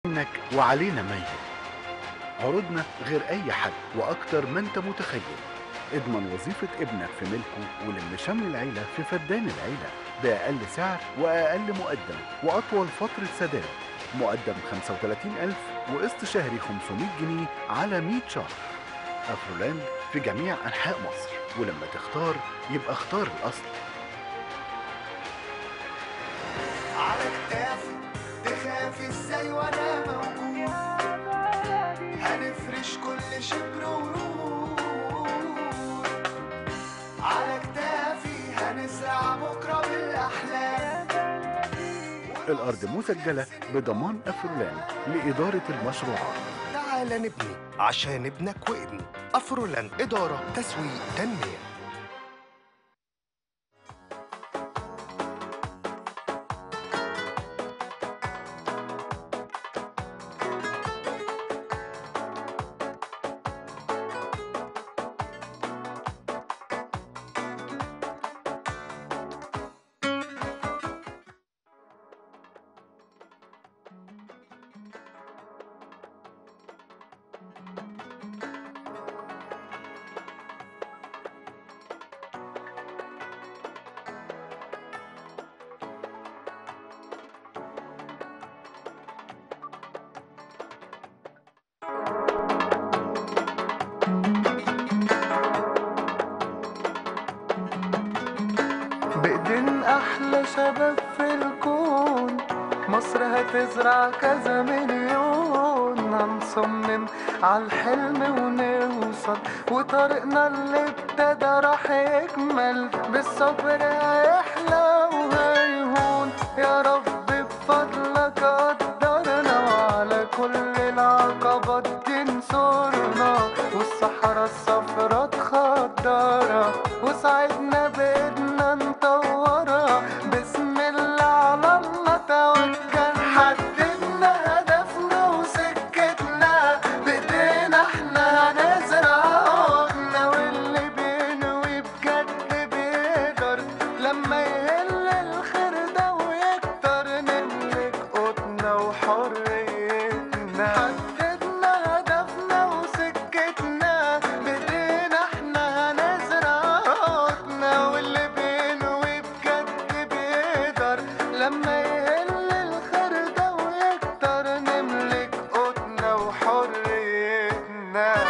منك وعلينا ما يهمك عروضنا غير اي حد واكتر ما انت متخيل اضمن وظيفة ابنك في ملكه ولم شمل العيلة في فدان العيلة بأقل سعر وأقل مقدم وأطول فترة سداد مقدم 35000 وقسط شهري 500 جنيه على 100 شهر أفرولاند في جميع أنحاء مصر ولما تختار يبقى اختار الأصل على كتافي تخافي ازاي وانا موجود هنفرش كل شبر ورود على كتافي هنزرع بكره بالاحلام الأرض مسجلة بضمان أفرولاند لإدارة المشروعات تعال نبني عشان ابنك وابني افرولاند اداره تسويق تنميه بإيدين أحلى شباب في الكون مصر هتزرع كذا مليون هنصمم عالحلم ونوصل وطريقنا اللي ابتدى راح يكمل بالصبر هيحلى وهيهون يا رب بفضلك قدرنا وعلى كل العقبات تنصرنا والصحراء الصفرا تخضرها وساعدنا بإيدنا نطورها بسم الله على الله توكل حددنا هدفنا وسكتنا بإيدينا احنا هنزرع عودنا واللي بينوي بجد بيقدر لما يهل الخير ده ويكتر نملك قوتنا وحريتنا حددنا هدفنا وسكتنا بإيدينا احنا هنزرع عودنا واللي بينوي بجد بيقدر لما يهل الخير ده ويكتر نملك قوتنا وحريتنا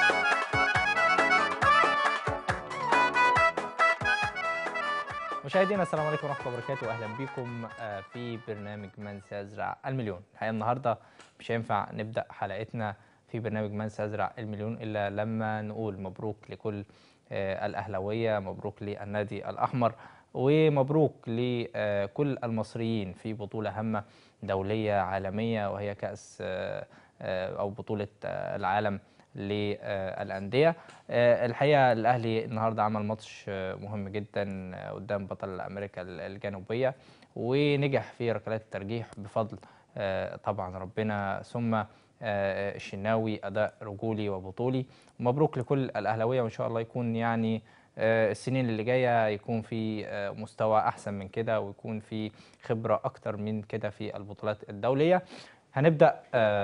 مشاهدينا السلام عليكم ورحمه الله وبركاته واهلا بكم آه، في برنامج من سيزرع المليون الحقيقه النهارده مش هينفع نبدا حلقتنا في برنامج من سيزرع المليون الا لما نقول مبروك لكل آه، الاهلاويه مبروك للنادي الاحمر ومبروك لكل المصريين في بطوله هامه دوليه عالميه وهي كاس آه، آه، او بطوله آه، العالم للأندية آه، الحقيقة الأهلي النهاردة عمل ماتش آه، مهم جدا آه، قدام بطل أمريكا الجنوبية ونجح في ركلات الترجيح بفضل آه، طبعا ربنا ثم آه، الشناوي أداء رجولي وبطولي مبروك لكل الأهلاوية وإن شاء الله يكون يعني آه، السنين اللي جاية يكون في آه، مستوى أحسن من كده ويكون في خبرة أكتر من كده في البطولات الدولية هنبدأ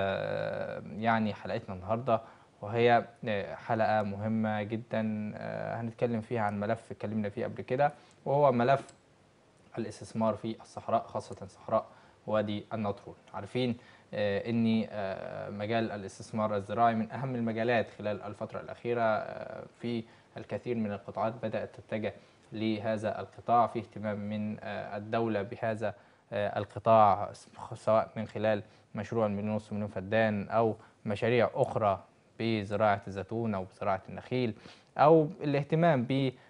آه، يعني حلقتنا النهارده وهي آه، حلقة مهمة جدا آه، هنتكلم فيها عن ملف اتكلمنا فيه قبل كده وهو ملف الاستثمار في الصحراء خاصة صحراء وادي النطرون عارفين آه، ان آه، مجال الاستثمار الزراعي من اهم المجالات خلال الفترة الأخيرة آه، في الكثير من القطاعات بدأت تتجه لهذا القطاع في اهتمام من آه، الدولة بهذا آه، القطاع سواء من خلال مشروع المليون ونص مليون فدان أو مشاريع أخرى بزراعة الزيتون أو بزراعة النخيل أو الاهتمام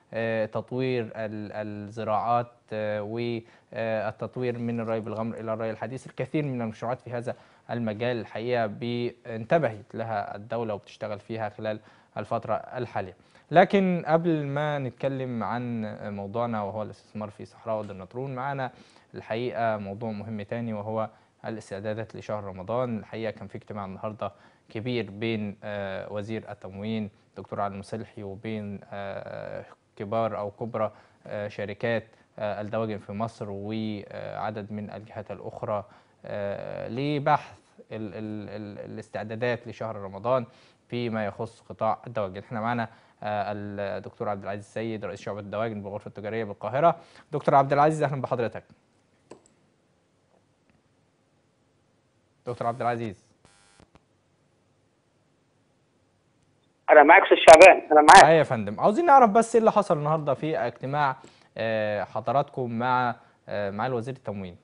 بتطوير ال- الزراعات آه، والتطوير من الري بالغمر إلى الري الحديث الكثير من المشروعات في هذا المجال الحقيقة بي- انتبهت لها الدولة وبتشتغل فيها خلال الفترة الحالية لكن قبل ما نتكلم عن موضوعنا وهو الاستثمار في صحراء وادي النطرون معنا الحقيقة موضوع مهم تاني وهو الاستعدادات لشهر رمضان الحقيقة كان في اجتماع النهاردة كبير بين آه، وزير التموين دكتور علي المصلحي وبين آه، كبار أو كبرى آه، شركات آه، الدواجن في مصر وعدد من الجهات الأخرى آه، لبحث ال ال ال الاستعدادات لشهر رمضان فيما يخص قطاع الدواجن احنا معانا آه، الدكتور عبد العزيز السيد رئيس شعبة الدواجن بالغرفة التجارية بالقاهرة دكتور عبد العزيز اهلا بحضرتك دكتور عبد العزيز انا معاك استاذ شعبان انا معاك ايوه يا فندم عاوزين نعرف بس ايه اللي حصل النهارده في اجتماع آه، حضراتكم مع آه، مع الوزير التموين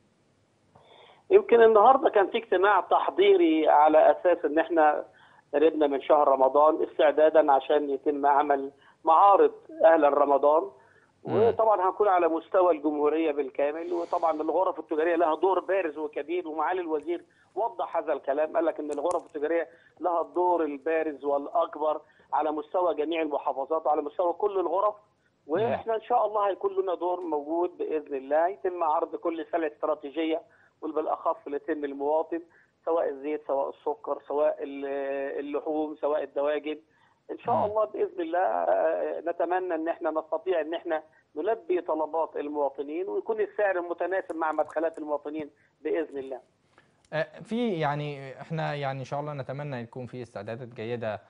يمكن النهارده كان في اجتماع تحضيري على اساس ان احنا قربنا من شهر رمضان استعدادا عشان يتم عمل معارض اهلا رمضان مم. وطبعا هنكون على مستوى الجمهوريه بالكامل وطبعا الغرف التجاريه لها دور بارز وكبير ومعالي الوزير وضح هذا الكلام قال لك ان الغرف التجاريه لها الدور البارز والاكبر على مستوى جميع المحافظات وعلى مستوى كل الغرف واحنا ان شاء الله هيكون لنا دور موجود باذن الله يتم عرض كل سلعه استراتيجيه وبالاخص ليتم المواطن سواء الزيت سواء السكر سواء ال- اللحوم سواء الدواجن ان شاء مم. الله باذن الله آه، نتمنى ان احنا نستطيع ان احنا نلبي طلبات المواطنين ويكون السعر متناسب مع مدخلات المواطنين باذن الله آه، في يعني احنا يعني ان شاء الله نتمنى يكون في استعدادات جيده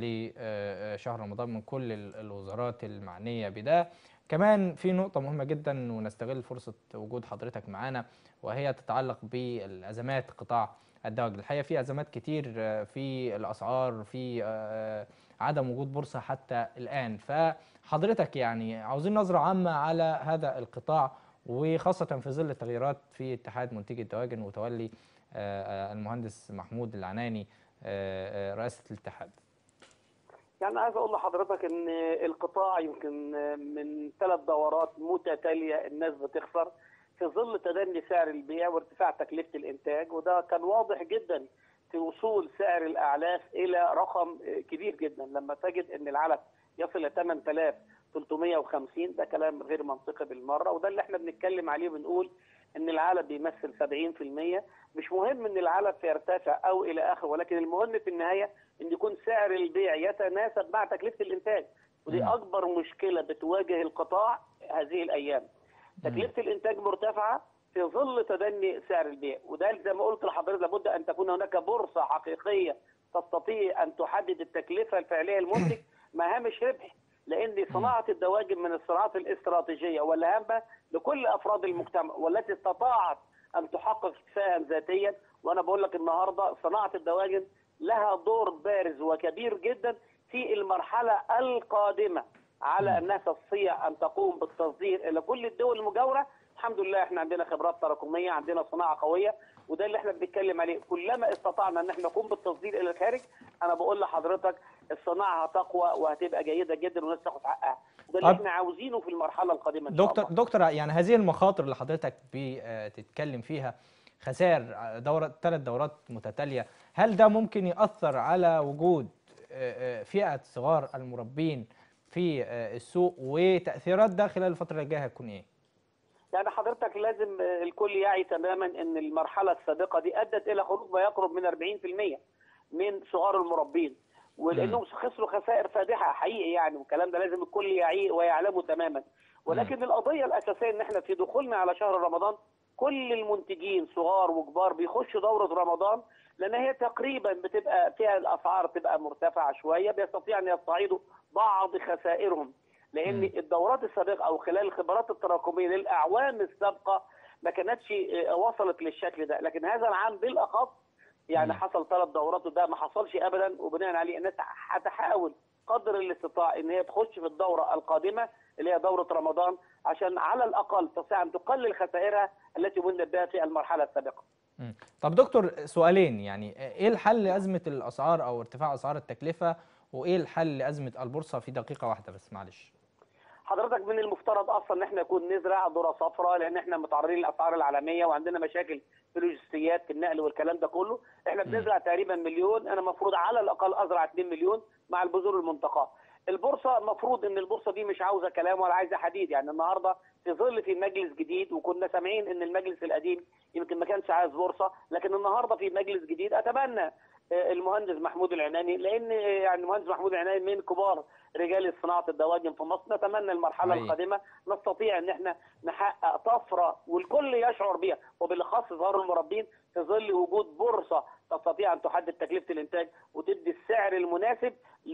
لشهر رمضان من كل ال- الوزارات المعنيه بده كمان في نقطة مهمة جدا ونستغل فرصة وجود حضرتك معانا وهي تتعلق بالأزمات قطاع الدواجن الحقيقة في أزمات كتير آه، في الأسعار في آه، عدم وجود بورصة حتى الآن فحضرتك يعني عاوزين نظرة عامة على هذا القطاع وخاصة في ظل التغييرات في اتحاد منتجي الدواجن وتولي آه، آه، المهندس محمود العناني آه، آه، رئاسة الاتحاد يعني عايز اقول لحضرتك ان القطاع يمكن من ثلاث دورات متتاليه الناس بتخسر في ظل تدني سعر البيع وارتفاع تكلفه الانتاج وده كان واضح جدا في وصول سعر الاعلاف الى رقم كبير جدا لما تجد ان العلف يصل ل 8350 ده كلام غير منطقي بالمره وده اللي احنا بنتكلم عليه بنقول ان العلف بيمثل 70% مش مهم ان العلف يرتفع او الى اخره ولكن المهم في النهايه ان يكون سعر البيع يتناسب مع تكلفه الانتاج ودي مم. اكبر مشكله بتواجه القطاع هذه الايام تكلفه الانتاج مرتفعه في ظل تدني سعر البيع وده زي ما قلت لحضرتك لابد ان تكون هناك بورصه حقيقيه تستطيع ان تحدد التكلفه الفعليه للمنتج مع هامش ربح لان صناعه الدواجن من الصناعات الاستراتيجيه والهامه لكل افراد المجتمع والتي استطاعت ان تحقق اكتفاء ذاتيا وانا بقول لك النهارده صناعه الدواجن لها دور بارز وكبير جدا في المرحله القادمه على انها تستطيع ان تقوم بالتصدير الى كل الدول المجاوره الحمد لله احنا عندنا خبرات تراكميه عندنا صناعه قويه وده اللي احنا بنتكلم عليه كلما استطعنا ان احنا نقوم بالتصدير الى الخارج انا بقول لحضرتك الصناعه هتقوى وهتبقى جيده جدا والناس تاخد حقها وده اللي طب- احنا عاوزينه في المرحله القادمه ان شاء دكتور الله دكتور يعني هذه المخاطر اللي حضرتك بتتكلم فيها خسائر دورة ثلاث دورات متتالية هل ده ممكن يأثر على وجود آه، آه، فئة صغار المربين في آه، السوق وتأثيرات ده خلال الفترة الجاية هتكون ايه؟ يعني حضرتك لازم آه، الكل يعي تماما ان المرحله السابقه دي ادت الى خروج ما يقرب من 40% من صغار المربين ولانهم خسروا خسائر فادحه حقيقي يعني والكلام ده لازم الكل يعيه ويعلمه تماما ولكن القضيه الاساسيه ان احنا في دخولنا على شهر رمضان كل المنتجين صغار وكبار بيخشوا دوره رمضان لان هي تقريبا بتبقى فيها الاسعار تبقى مرتفعه شويه بيستطيع ان يستعيدوا بعض خسائرهم لان مم. الدورات السابقه او خلال الخبرات التراكميه للاعوام السابقه ما كانتش آه، وصلت للشكل ده لكن هذا العام بالاخص يعني مم. حصل ثلاث دورات وده ما حصلش ابدا وبناء عليه الناس هتحاول قدر الاستطاع ان هي تخش في الدوره القادمه اللي هي دوره رمضان عشان على الاقل تستطيع ان تقلل خسائرها التي بنت بها في المرحله السابقه. مم. طب دكتور سؤالين يعني ايه الحل لأزمة الأسعار أو ارتفاع أسعار التكلفة وايه الحل لأزمة البورصة في دقيقة واحدة بس معلش حضرتك من المفترض اصلا ان احنا نكون نزرع ذره صفراء لان احنا متعرضين للاسعار العالميه وعندنا مشاكل في اللوجستيات في النقل والكلام ده كله احنا مم. بنزرع تقريبا مليون انا المفروض على الاقل ازرع 2 مليون مع البذور المنتقاه البورصه المفروض ان البورصه دي مش عاوزه كلام ولا عايزه حديد يعني النهارده في ظل في مجلس جديد وكنا سامعين ان المجلس القديم يمكن ما كانش عايز بورصه لكن النهارده في مجلس جديد اتمنى آه، المهندس محمود العناني لان آه، يعني المهندس محمود العناني من كبار رجال صناعه الدواجن في مصر نتمنى المرحله حقيقي. القادمه نستطيع ان احنا نحقق طفره والكل يشعر بها وبالاخص ظهور المربين في ظل وجود بورصه تستطيع ان تحدد تكلفه الانتاج وتدي السعر المناسب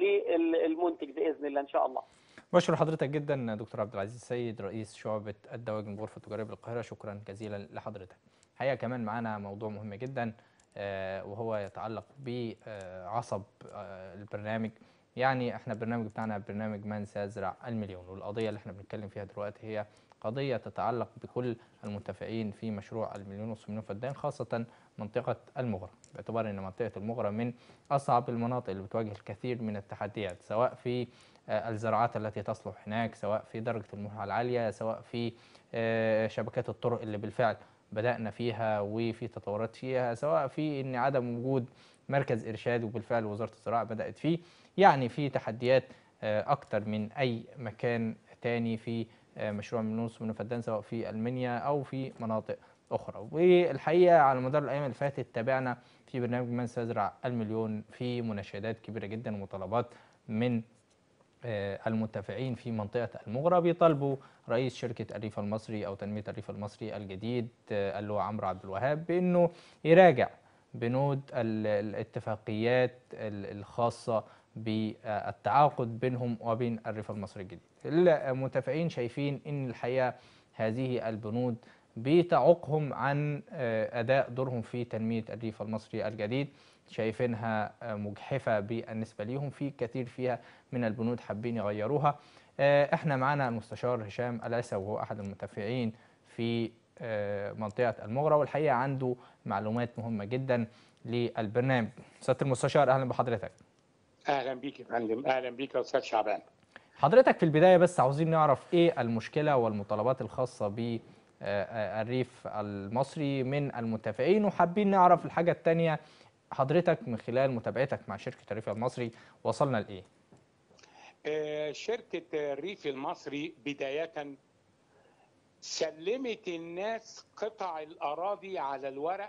للمنتج باذن الله ان شاء الله. بشكر حضرتك جدا دكتور عبد العزيز السيد رئيس شعبة الدواجن غرفة التجارية بالقاهرة شكرا جزيلا لحضرتك. الحقيقة كمان معانا موضوع مهم جدا آه، وهو يتعلق بعصب آه، البرنامج يعني احنا البرنامج بتاعنا برنامج من سيزرع المليون والقضية اللي احنا بنتكلم فيها دلوقتي هي قضية تتعلق بكل المتفقين في مشروع المليون ونصف مليون فدان خاصة منطقة المغرة باعتبار ان منطقة المغرة من اصعب المناطق اللي بتواجه الكثير من التحديات سواء في آه، الزراعات التي تصلح هناك سواء في درجة الملوحة العالية سواء في آه، شبكات الطرق اللي بالفعل بدأنا فيها وفي تطورات فيها سواء في ان عدم وجود مركز ارشاد وبالفعل وزارة الزراعة بدأت فيه يعني في تحديات آه، اكتر من اي مكان تاني في آه، مشروع من نص من فدان سواء في المنيا او في مناطق اخرى والحقيقه على مدار الايام اللي فاتت تابعنا في برنامج من سيزرع المليون في مناشدات كبيره جدا ومطالبات من آه، المتفقين في منطقة المغرة بيطالبوا رئيس شركة الريف المصري أو تنمية الريف المصري الجديد آه، اللي هو عمرو عبد الوهاب بأنه يراجع بنود ال- الاتفاقيات ال- الخاصة بالتعاقد بينهم وبين الريف المصري الجديد المتفقين شايفين أن الحقيقة هذه البنود بتعوقهم عن آه، أداء دورهم في تنمية الريف المصري الجديد شايفينها آه، مجحفة بالنسبة ليهم في كثير فيها من البنود حابين يغيروها آه، احنا معانا المستشار هشام العسا وهو احد المتفقين في آه، منطقة المغرة والحقيقة عنده معلومات مهمة جدا للبرنامج سيادة المستشار اهلا بحضرتك اهلا بيك يا فندم اهلا بيك يا استاذ شعبان حضرتك في البداية بس عاوزين نعرف ايه المشكلة والمطالبات الخاصة ب آه، آه، الريف المصري من المتفقين وحابين نعرف الحاجة التانية حضرتك من خلال متابعتك مع شركة الريف المصري وصلنا لإيه؟ آه، شركه الريف المصري بدايه سلمت الناس قطع الاراضي على الورق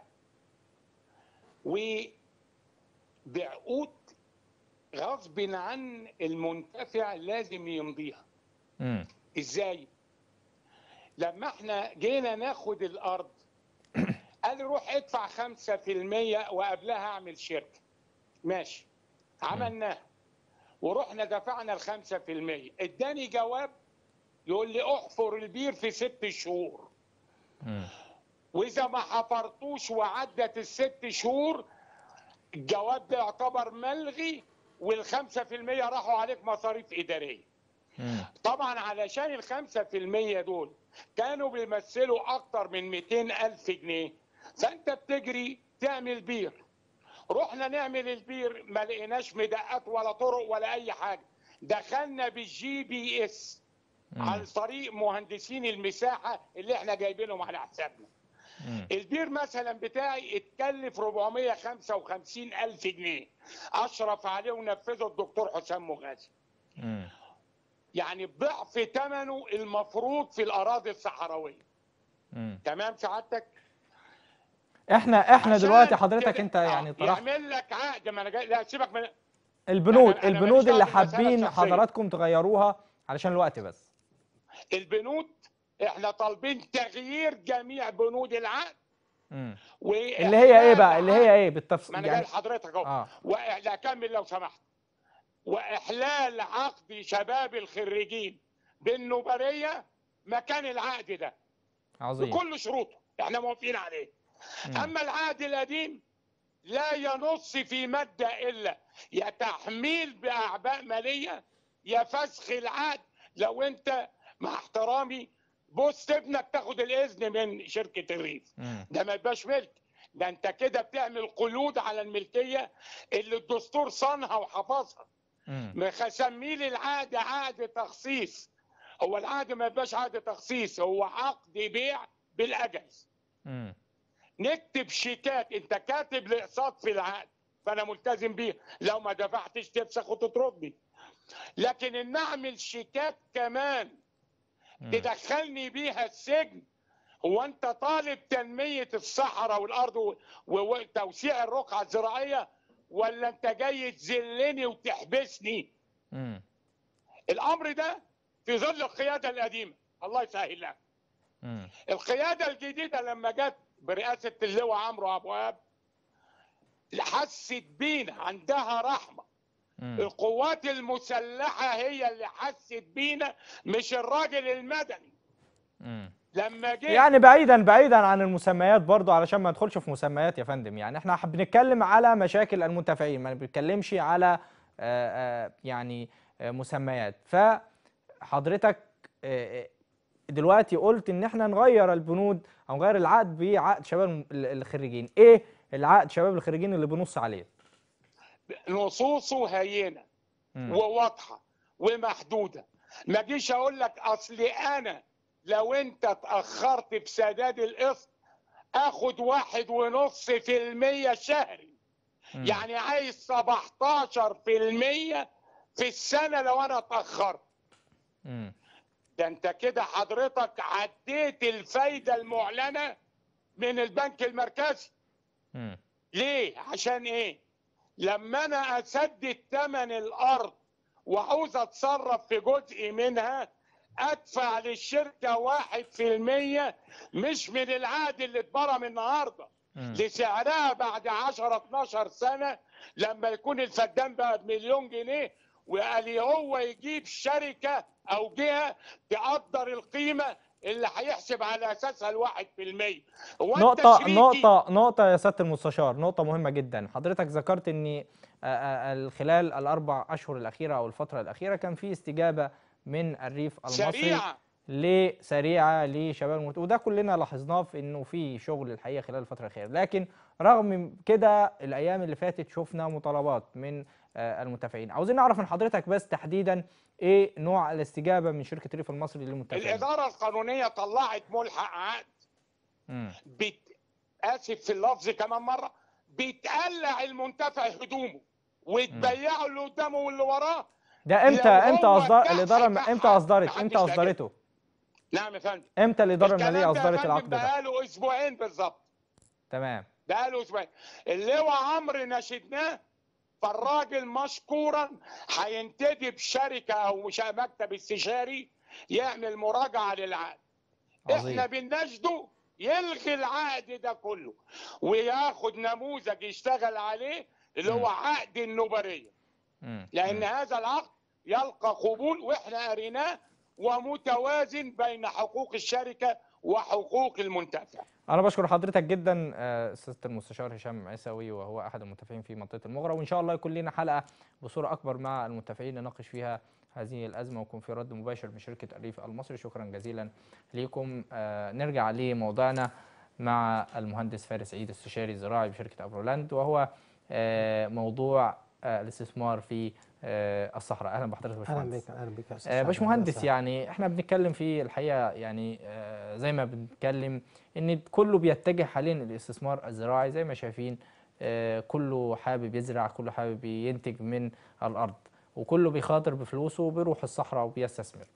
وبعقود غصب عن المنتفع لازم يمضيها امم ازاي لما احنا جينا ناخد الارض قال لي روح ادفع 5% وقبلها اعمل شركه ماشي عملناها ورحنا دفعنا ال 5% اداني جواب يقول لي احفر البير في ست شهور امم واذا ما حفرتوش وعدت الست شهور الجواب ده يعتبر ملغي والخمسة في المية راحوا عليك مصاريف إدارية امم طبعا علشان الخمسة في المية دول كانوا بيمثلوا أكتر من 200 ألف جنيه فأنت بتجري تعمل بير رحنا نعمل البير ما لقيناش مدقات ولا طرق ولا أي حاجة دخلنا بالجي بي اس عن طريق مهندسين المساحة اللي احنا جايبينهم على حسابنا امم البير مثلا بتاعي اتكلف 455 ألف جنيه أشرف عليه ونفذه الدكتور حسام مغازي امم يعني ضعف ثمنه المفروض في الأراضي الصحراوية امم تمام سعادتك احنا احنا عشان دلوقتي حضرتك كده- انت آه، يعني طرحت يعمل لك عقد ما انا جاي لا سيبك من البنود أنا- أنا البنود ماليش اللي دعوة بالمسألة حابين الشخصية. حضراتكم تغيروها علشان الوقت بس البنود احنا طالبين تغيير جميع بنود العقد امم وإحلال اللي هي ايه بقى اللي عقد- هي ايه ما بالتفصيل انا جاي يعني لحضرتك اهو اه وإح- لا كمل لو سمحت واحلال عقد شباب الخريجين بالنوبريه مكان العقد ده عظيم بكل شروطه احنا موافقين عليه مم. اما العقد القديم لا ينص في ماده الا يا تحميل باعباء ماليه يا فسخ العقد لو انت مع احترامي بص ابنك تاخد الاذن من شركه الريف مم. ده ما يبقاش ملك ده انت كده بتعمل قيود على الملكيه اللي الدستور صانها وحفظها مم. مسميه لي العقد عقد تخصيص هو العقد ما يبقاش عقد تخصيص هو عقد بيع بالاجل مم. نكتب شيكات انت كاتب الاقساط في العقد فانا ملتزم بيه لو ما دفعتش تفسخ وتطردني لكن ان اعمل شيكات كمان مم. تدخلني بيها السجن هو انت طالب تنمية الصحراء والارض و- و- وتوسيع الرقعة الزراعية ولا انت جاي تذلني وتحبسني مم. الامر ده في ظل القيادة القديمة الله يسهلها مم. القيادة الجديدة لما جت برئاسة اللواء عمرو أبو وهاب حست بينا عندها رحمه مم. القوات المسلحه هي اللي حست بينا مش الراجل المدني مم. لما جه يعني بعيدا بعيدا عن المسميات برضو علشان ما ندخلش في مسميات يا فندم يعني احنا حب- بنتكلم على مشاكل المنتفعين ما بنتكلمش على آه، آه، يعني آه، مسميات فحضرتك آه، آه، دلوقتي قلت ان احنا نغير البنود او نغير العقد بعقد شباب الم- ال- الخريجين ايه العقد شباب الخريجين اللي بنص عليه نصوصه هينه مم. وواضحه ومحدوده ما جيش اقول لك اصل انا لو انت اتاخرت في سداد القسط اخد واحد ونص في المية شهري مم. يعني عايز 17 في المية في السنة لو انا اتأخرت مم. ده انت كده حضرتك عديت الفايدة المعلنة من البنك المركزي مم. ليه عشان ايه لما انا اسدد ثمن الارض وعاوز اتصرف في جزء منها ادفع للشركة واحد في المية مش من العقد اللي اتبرم النهاردة مم. لسعرها بعد 10 12 سنة لما يكون الفدان بقى بمليون جنيه وقال لي هو يجيب شركة او جهة تقدر القيمة اللي هيحسب على اساسها الواحد في المية هو أنت نقطة شريكي؟ نقطة نقطة يا سيادة المستشار نقطة مهمة جدا حضرتك ذكرت ان آه، آه، خلال الأربع أشهر الأخيرة أو الفترة الأخيرة كان في استجابة من الريف المصري سريعة لسريعة لشباب المت... وده كلنا لاحظناه في انه في شغل الحقيقة خلال الفترة الأخيرة لكن رغم كده الأيام اللي فاتت شفنا مطالبات من آه، المنتفعين عاوزين نعرف من حضرتك بس تحديدا ايه نوع الاستجابة من شركة الريف المصري للمنتفعين الإدارة القانونية طلعت ملحق عقد مم. بت... آسف في اللفظ كمان مرة بتقلع المنتفع هدومه وتبيعه اللي قدامه واللي وراه ده امتى لو امتى هو اصدر اتاح الاداره هيبقى امتى حق. اصدرت محدش امتى لاقيه. اصدرته نعم يا فندم امتى الاداره الكلام الماليه ده يا اصدرت فندم العقد ده بقاله اسبوعين بالظبط تمام بقاله اسبوعين اللواء عمرو ناشدناه فالراجل مشكورا هينتدب شركه او مش مكتب استشاري يعمل مراجعه للعقد عظيم احنا بنناشده يلغي العقد ده كله وياخد نموذج يشتغل عليه اللي هو عقد النوبريه مم. لان مم. هذا العقد يلقى قبول واحنا قريناه ومتوازن بين حقوق الشركه وحقوق المنتفع انا بشكر حضرتك جدا آه، سياده المستشار هشام عيسوي وهو احد المنتفعين في منطقه المغرى وان شاء الله يكون لنا حلقه بصوره اكبر مع المنتفعين نناقش فيها هذه الازمه ويكون في رد مباشر من شركه الريف المصري شكرا جزيلا ليكم آه، نرجع لموضوعنا مع المهندس فارس عيد استشاري زراعي بشركه افرولاند وهو آه، موضوع آه، الاستثمار في آه، الصحراء اهلا بحضرتك يا اهلا باشمهندس بك اهلا بك يا استاذ آه، سعد. باشمهندس أهلاً يعني احنا بنتكلم في الحقيقه يعني آه، زي ما بنتكلم ان كله بيتجه حاليا للاستثمار الزراعي زي ما شايفين آه، كله حابب يزرع كله حابب ينتج من الارض وكله بيخاطر بفلوسه وبيروح الصحراء وبيستثمر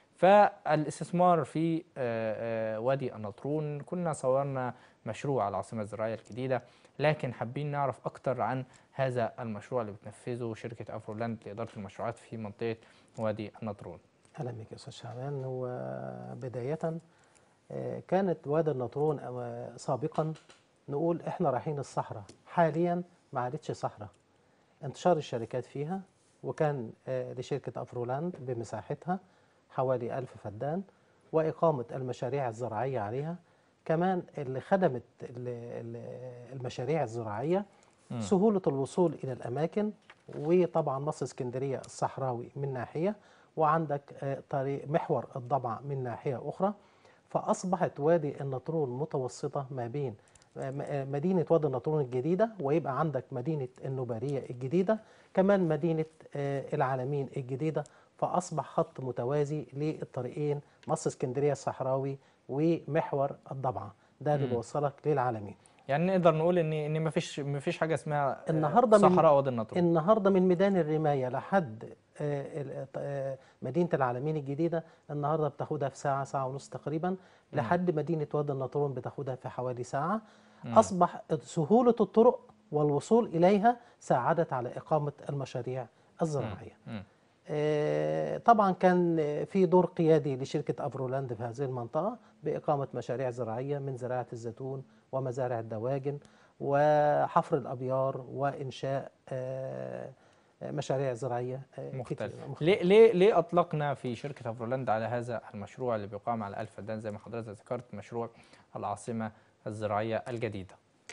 فالاستثمار في آه، آه، وادي النطرون كنا صورنا مشروع العاصمه الزراعيه الجديده لكن حابين نعرف اكتر عن هذا المشروع اللي بتنفذه شركه افرولاند لاداره المشروعات في منطقه وادي النطرون اهلا بك يا استاذ شعبان هو بدايه آه، كانت وادي النطرون آه، سابقا نقول احنا رايحين الصحراء حاليا ما عادتش صحراء انتشار الشركات فيها وكان آه، لشركه افرولاند بمساحتها حوالي ألف فدان وإقامة المشاريع الزراعية عليها كمان اللي خدمت ال- ال- المشاريع الزراعية مم. سهولة الوصول إلى الأماكن وطبعا مصر اسكندرية الصحراوي من ناحية وعندك آه، طريق محور الضبع من ناحية أخرى فأصبحت وادي النطرون متوسطة ما بين آه، م- آه، مدينة وادي النطرون الجديدة ويبقى عندك مدينة النوبارية الجديدة كمان مدينة آه، العالمين الجديدة فأصبح خط متوازي للطريقين مصر اسكندرية الصحراوي ومحور الضبعة ده اللي مم. بيوصلك للعالمين يعني نقدر نقول ان ان مفيش مفيش حاجه اسمها آه، النهاردة من- صحراء وادي النطرون النهارده من ميدان الرمايه لحد آه، ال- آه، مدينه العالمين الجديده النهارده بتاخدها في ساعه ساعه ونص تقريبا لحد مدينه وادي النطرون بتاخدها في حوالي ساعه مم. اصبح سهوله الطرق والوصول اليها ساعدت على اقامه المشاريع الزراعيه مم. آه، طبعا كان في دور قيادي لشركة أفرولاند في هذه المنطقة بإقامة مشاريع زراعية من زراعة الزيتون ومزارع الدواجن وحفر الابيار وانشاء آه، مشاريع زراعيه آه، كتير- مختلف مختلفة. ليه ليه ليه اطلقنا في شركه افرولاند على هذا المشروع اللي بيقام على الف فدان زي ما حضرتك ذكرت مشروع العاصمه الزراعيه الجديده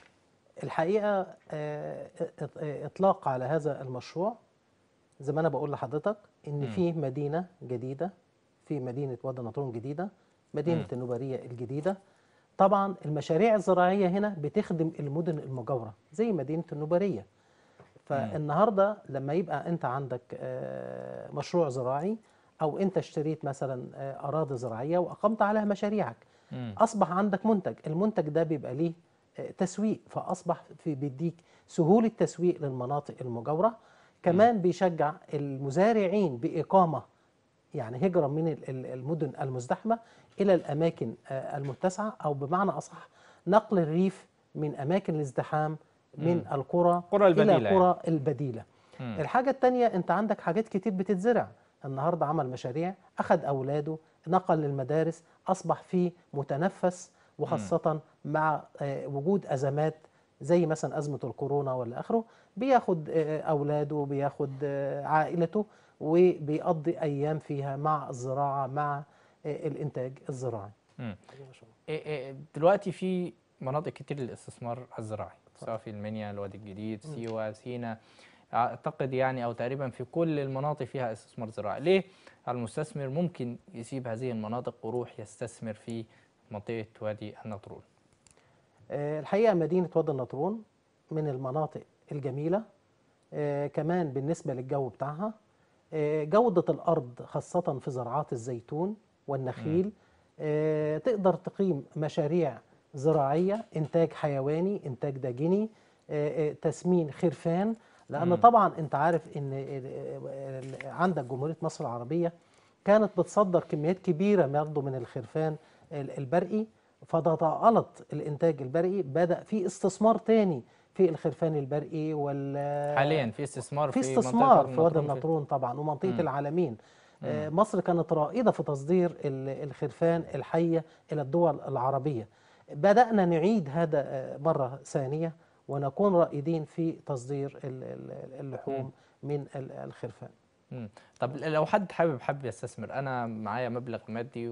الحقيقه آه، إط- اطلاق على هذا المشروع زي ما انا بقول لحضرتك ان مم. في مدينه جديده في مدينه وادي النطرون جديده مدينه مم. النوباريه الجديده طبعا المشاريع الزراعيه هنا بتخدم المدن المجاوره زي مدينه النوباريه فالنهارده لما يبقى انت عندك آه، مشروع زراعي او انت اشتريت مثلا آه، اراضي زراعيه واقمت عليها مشاريعك مم. اصبح عندك منتج المنتج ده بيبقى ليه آه، تسويق فاصبح في بيديك سهوله تسويق للمناطق المجاوره كمان بيشجع المزارعين باقامه يعني هجره من ال- ال- المدن المزدحمه الى الاماكن آه، المتسعه او بمعنى اصح نقل الريف من اماكن الازدحام من القرى قرى البديلة الى قرى البديله مم. الحاجه الثانيه انت عندك حاجات كتير بتتزرع النهارده عمل مشاريع اخذ اولاده نقل للمدارس اصبح فيه متنفس وخاصه مع آه، وجود ازمات زي مثلا ازمه الكورونا ولا اخره بياخد آه، اولاده بياخد آه، عائلته وبيقضي ايام فيها مع الزراعه مع آه، الانتاج الزراعي مم. إيه إيه دلوقتي في مناطق كتير للاستثمار الزراعي سواء في المنيا الوادي الجديد سيوة سينا اعتقد يعني او تقريبا في كل المناطق فيها استثمار زراعي ليه المستثمر ممكن يسيب هذه المناطق ويروح يستثمر في منطقة وادي النطرون آه، الحقيقه مدينه وادي النطرون من المناطق الجميله آه، كمان بالنسبه للجو بتاعها آه، جوده الارض خاصه في زراعات الزيتون والنخيل آه، تقدر تقيم مشاريع زراعيه انتاج حيواني انتاج داجني آه، آه، تسمين خرفان لان مم. طبعا انت عارف ان ال- ال- عندك جمهوريه مصر العربيه كانت بتصدر كميات كبيره برضه من الخرفان ال- البرقي فتضاءلت الانتاج البرقي بدا في استثمار تاني في الخرفان البرقي وال حاليا في استثمار في في منطقة استثمار في وادي النطرون النطرون طبعا ومنطقه مم. العالمين آه، مصر كانت رائده في تصدير ال- الخرفان الحيه الى الدول العربيه بدانا نعيد هذا آه، مره ثانيه ونكون رائدين في تصدير ال- ال- اللحوم من ال- الخرفان مم. طب لو حد حابب حابب يستثمر انا معايا مبلغ مادي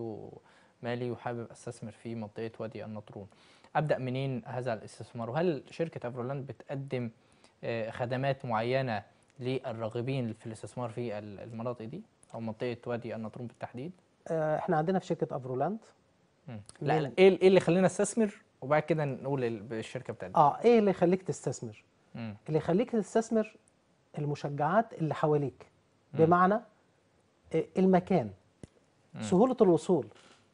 ومالي وحابب استثمر في منطقه وادي النطرون ابدا منين هذا الاستثمار وهل شركه افرولاند بتقدم آه، خدمات معينه للراغبين في الاستثمار في ال- المناطق دي او منطقه وادي النطرون بالتحديد آه، احنا عندنا في شركه افرولاند مم. لا من- لا ايه إيه اللي خلينا استثمر وبعد كده نقول ال- الشركه بتاعتنا اه ايه اللي يخليك تستثمر مم. اللي يخليك تستثمر المشجعات اللي حواليك مم. بمعنى آه، المكان مم. سهولة الوصول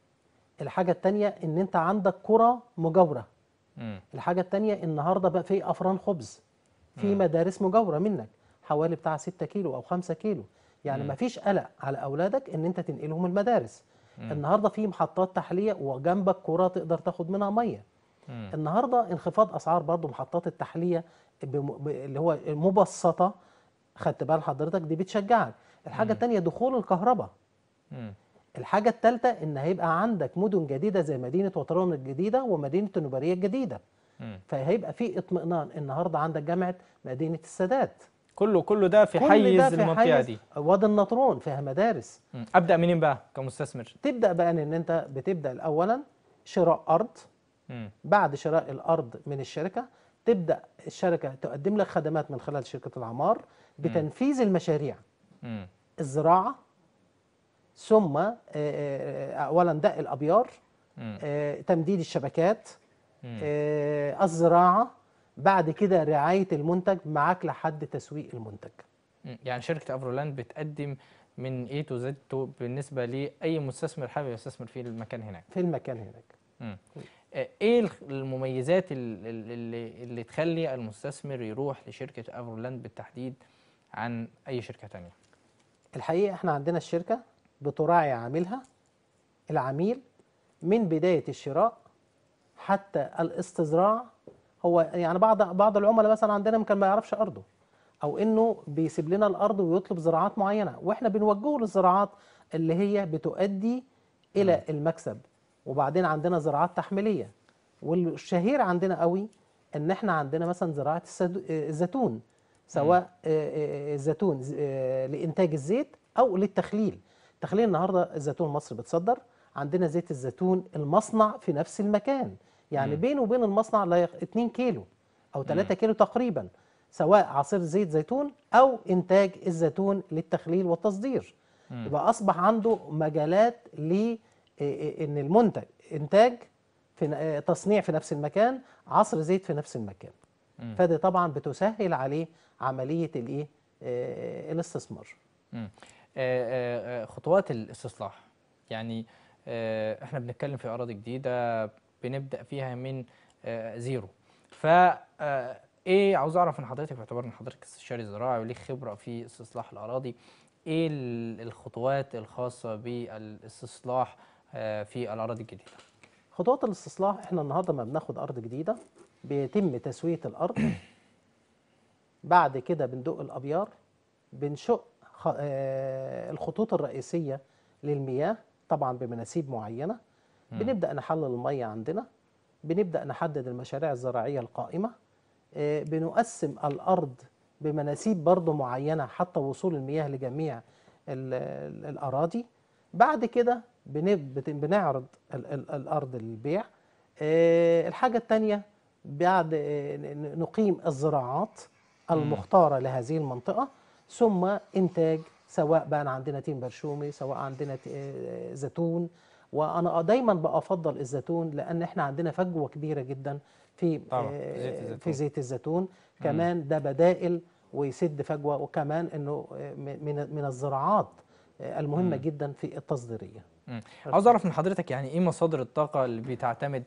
الحاجة التانية ان انت عندك قرى مجاورة مم. الحاجة التانية النهاردة بقى في افران خبز في مدارس مجاورة منك حوالي بتاع 6 كيلو او 5 كيلو يعني مم. مفيش قلق على اولادك ان انت تنقلهم المدارس النهاردة في محطات تحلية وجنبك قرى تقدر تاخد منها مية مم. النهارده انخفاض اسعار برضو محطات التحليه بم- ب- اللي هو المبسطه خدت بال حضرتك دي بتشجعك الحاجه الثانيه دخول الكهرباء مم. الحاجه الثالثه ان هيبقى عندك مدن جديده زي مدينه وطرون الجديده ومدينه النوباريه الجديده مم. فهيبقى في اطمئنان النهارده عندك جامعه مدينه السادات كله كله ده في كل حيز ده في المنطقه حيز دي وادي النطرون فيها مدارس مم. ابدا منين بقى كمستثمر تبدا بقى ان انت بتبدا اولا شراء ارض مم. بعد شراء الارض من الشركه تبدا الشركه تقدم لك خدمات من خلال شركه العمار بتنفيذ المشاريع مم. الزراعه ثم آه، آه، اولا دق الابيار مم. آه، تمديد الشبكات مم. آه، الزراعه بعد كده رعايه المنتج معاك لحد تسويق المنتج مم. يعني شركة افرولاند بتقدم من A to Z to بالنسبة لأي مستثمر حابب يستثمر في المكان هناك. في المكان هناك مم. آه، ايه الخ- المميزات ال- ال- اللي, اللي تخلي المستثمر يروح لشركة افرولاند بالتحديد عن أي شركة تانية؟ الحقيقه احنا عندنا الشركه بتراعي عاملها العميل من بدايه الشراء حتى الاستزراع هو يعني بعض بعض العملاء مثلا عندنا يمكن ما يعرفش ارضه او انه بيسيب لنا الارض ويطلب زراعات معينه واحنا بنوجهه للزراعات اللي هي بتؤدي الى المكسب وبعدين عندنا زراعات تحميليه والشهير عندنا قوي ان احنا عندنا مثلا زراعه السد- آه، الزيتون سواء آه، آه، الزيتون ز- آه، لانتاج الزيت او للتخليل تخليل النهارده الزيتون مصر بتصدر عندنا زيت الزيتون المصنع في نفس المكان يعني مم. بينه وبين المصنع لا يخ... 2 كيلو او 3 كيلو تقريبا سواء عصير زيت زيتون او انتاج الزيتون للتخليل والتصدير مم. يبقى اصبح عنده مجالات ل ان المنتج انتاج في ن- آه، تصنيع في نفس المكان عصر زيت في نفس المكان مم. فدي طبعا بتسهل عليه عمليه الايه آه، الاستثمار مم. آه، آه، آه، خطوات الاستصلاح يعني آه، احنا بنتكلم في اراضي جديده بنبدا فيها من آه، زيرو ف آه، ايه عاوز اعرف من حضرتك باعتبار ان حضرتك استشاري زراعي وليك خبره في استصلاح الاراضي ايه ال- الخطوات الخاصه بالاستصلاح آه، في الاراضي الجديده خطوات الاستصلاح احنا النهارده ما بناخد ارض جديده بيتم تسويه الارض بعد كده بندق الابيار بنشق خ- آه، الخطوط الرئيسيه للمياه طبعا بمناسيب معينه بنبدا نحلل الميه عندنا بنبدا نحدد المشاريع الزراعيه القائمه آه، بنقسم الارض بمناسيب برضه معينه حتى وصول المياه لجميع ال- ال- الاراضي بعد كده بن- بت- بنعرض ال- ال- الارض للبيع آه، الحاجه الثانيه بعد آه، ن- نقيم الزراعات المختاره لهذه المنطقه ثم انتاج سواء بقى عندنا تين برشومي سواء عندنا ت- آه، زيتون وانا دايما بفضل الزيتون لان احنا عندنا فجوه كبيره جدا في طبعاً، آه، في زيت الزيتون. في زيت الزيتون كمان ده بدائل ويسد فجوه وكمان انه آه، م- من من الزراعات آه، المهمه جدا في التصديريه مم. عاوز اعرف من حضرتك يعني ايه مصادر الطاقه اللي بتعتمد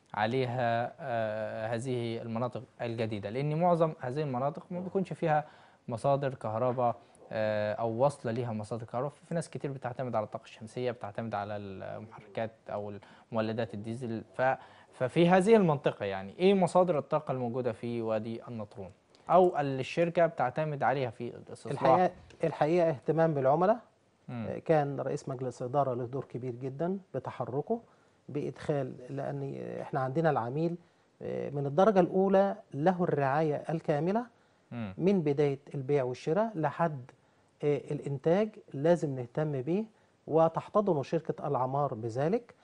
عليها آه هذه المناطق الجديده لان معظم هذه المناطق ما بيكونش فيها مصادر كهرباء آه او واصله ليها مصادر كهرباء في ناس كتير بتعتمد على الطاقه الشمسيه بتعتمد على المحركات او مولدات الديزل ف ففي هذه المنطقه يعني ايه مصادر الطاقه الموجوده في وادي النطرون او اللي الشركه بتعتمد عليها في الاستصلاح الحقيقه الحقيقه اهتمام بالعملاء مم. آه، كان رئيس مجلس الاداره له دور كبير جدا بتحركه بادخال لان احنا عندنا العميل آه، من الدرجه الاولى له الرعايه الكامله مم. من بدايه البيع والشراء لحد آه، الانتاج لازم نهتم بيه وتحتضن شركه العمار بذلك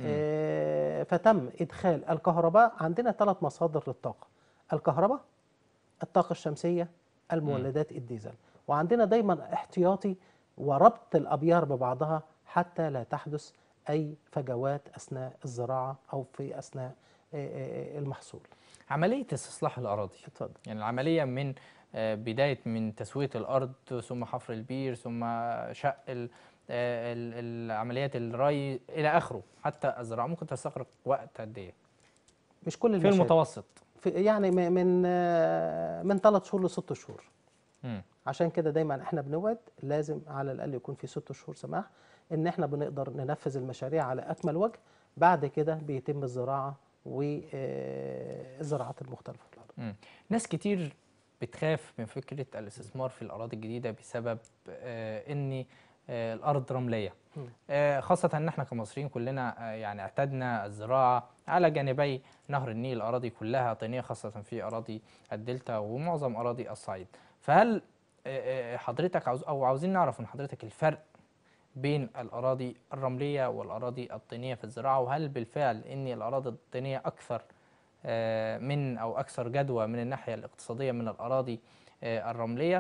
آه، فتم ادخال الكهرباء عندنا ثلاث مصادر للطاقه الكهرباء الطاقه الشمسيه المولدات الديزل وعندنا دايما احتياطي وربط الابيار ببعضها حتى لا تحدث اي فجوات اثناء الزراعه او في اثناء آه، آه، المحصول عمليه استصلاح الاراضي اتفضل يعني العملية من آه، بداية من تسوية الأرض ثم حفر البير ثم شق ال- آه، ال- العمليات الري إلى آخره حتى الزراعة ممكن تستغرق وقت قد إيه؟ مش كل في المشاريع المتوسط في يعني م- من آه، من ثلاث شهور لست شهور مم. عشان كده دايما احنا بنوعد لازم على الاقل يكون في ست شهور سماح ان احنا بنقدر ننفذ المشاريع على اكمل وجه بعد كده بيتم الزراعه والزراعات المختلفه في الارض مم. ناس كتير بتخاف من فكرة الاستثمار في الأراضي الجديدة بسبب آه، إن آه، الأرض رملية مم. آه، خاصة إن إحنا كمصريين كلنا آه، يعني اعتدنا الزراعة على جانبي نهر النيل الأراضي كلها طينية خاصة في أراضي الدلتا ومعظم أراضي الصعيد فهل آه، آه، حضرتك عاوز أو عاوزين نعرف من حضرتك الفرق بين الأراضي الرملية والأراضي الطينية في الزراعة وهل بالفعل إن الأراضي الطينية أكثر آه، من او اكثر جدوى من الناحيه الاقتصاديه من الاراضي آه، الرمليه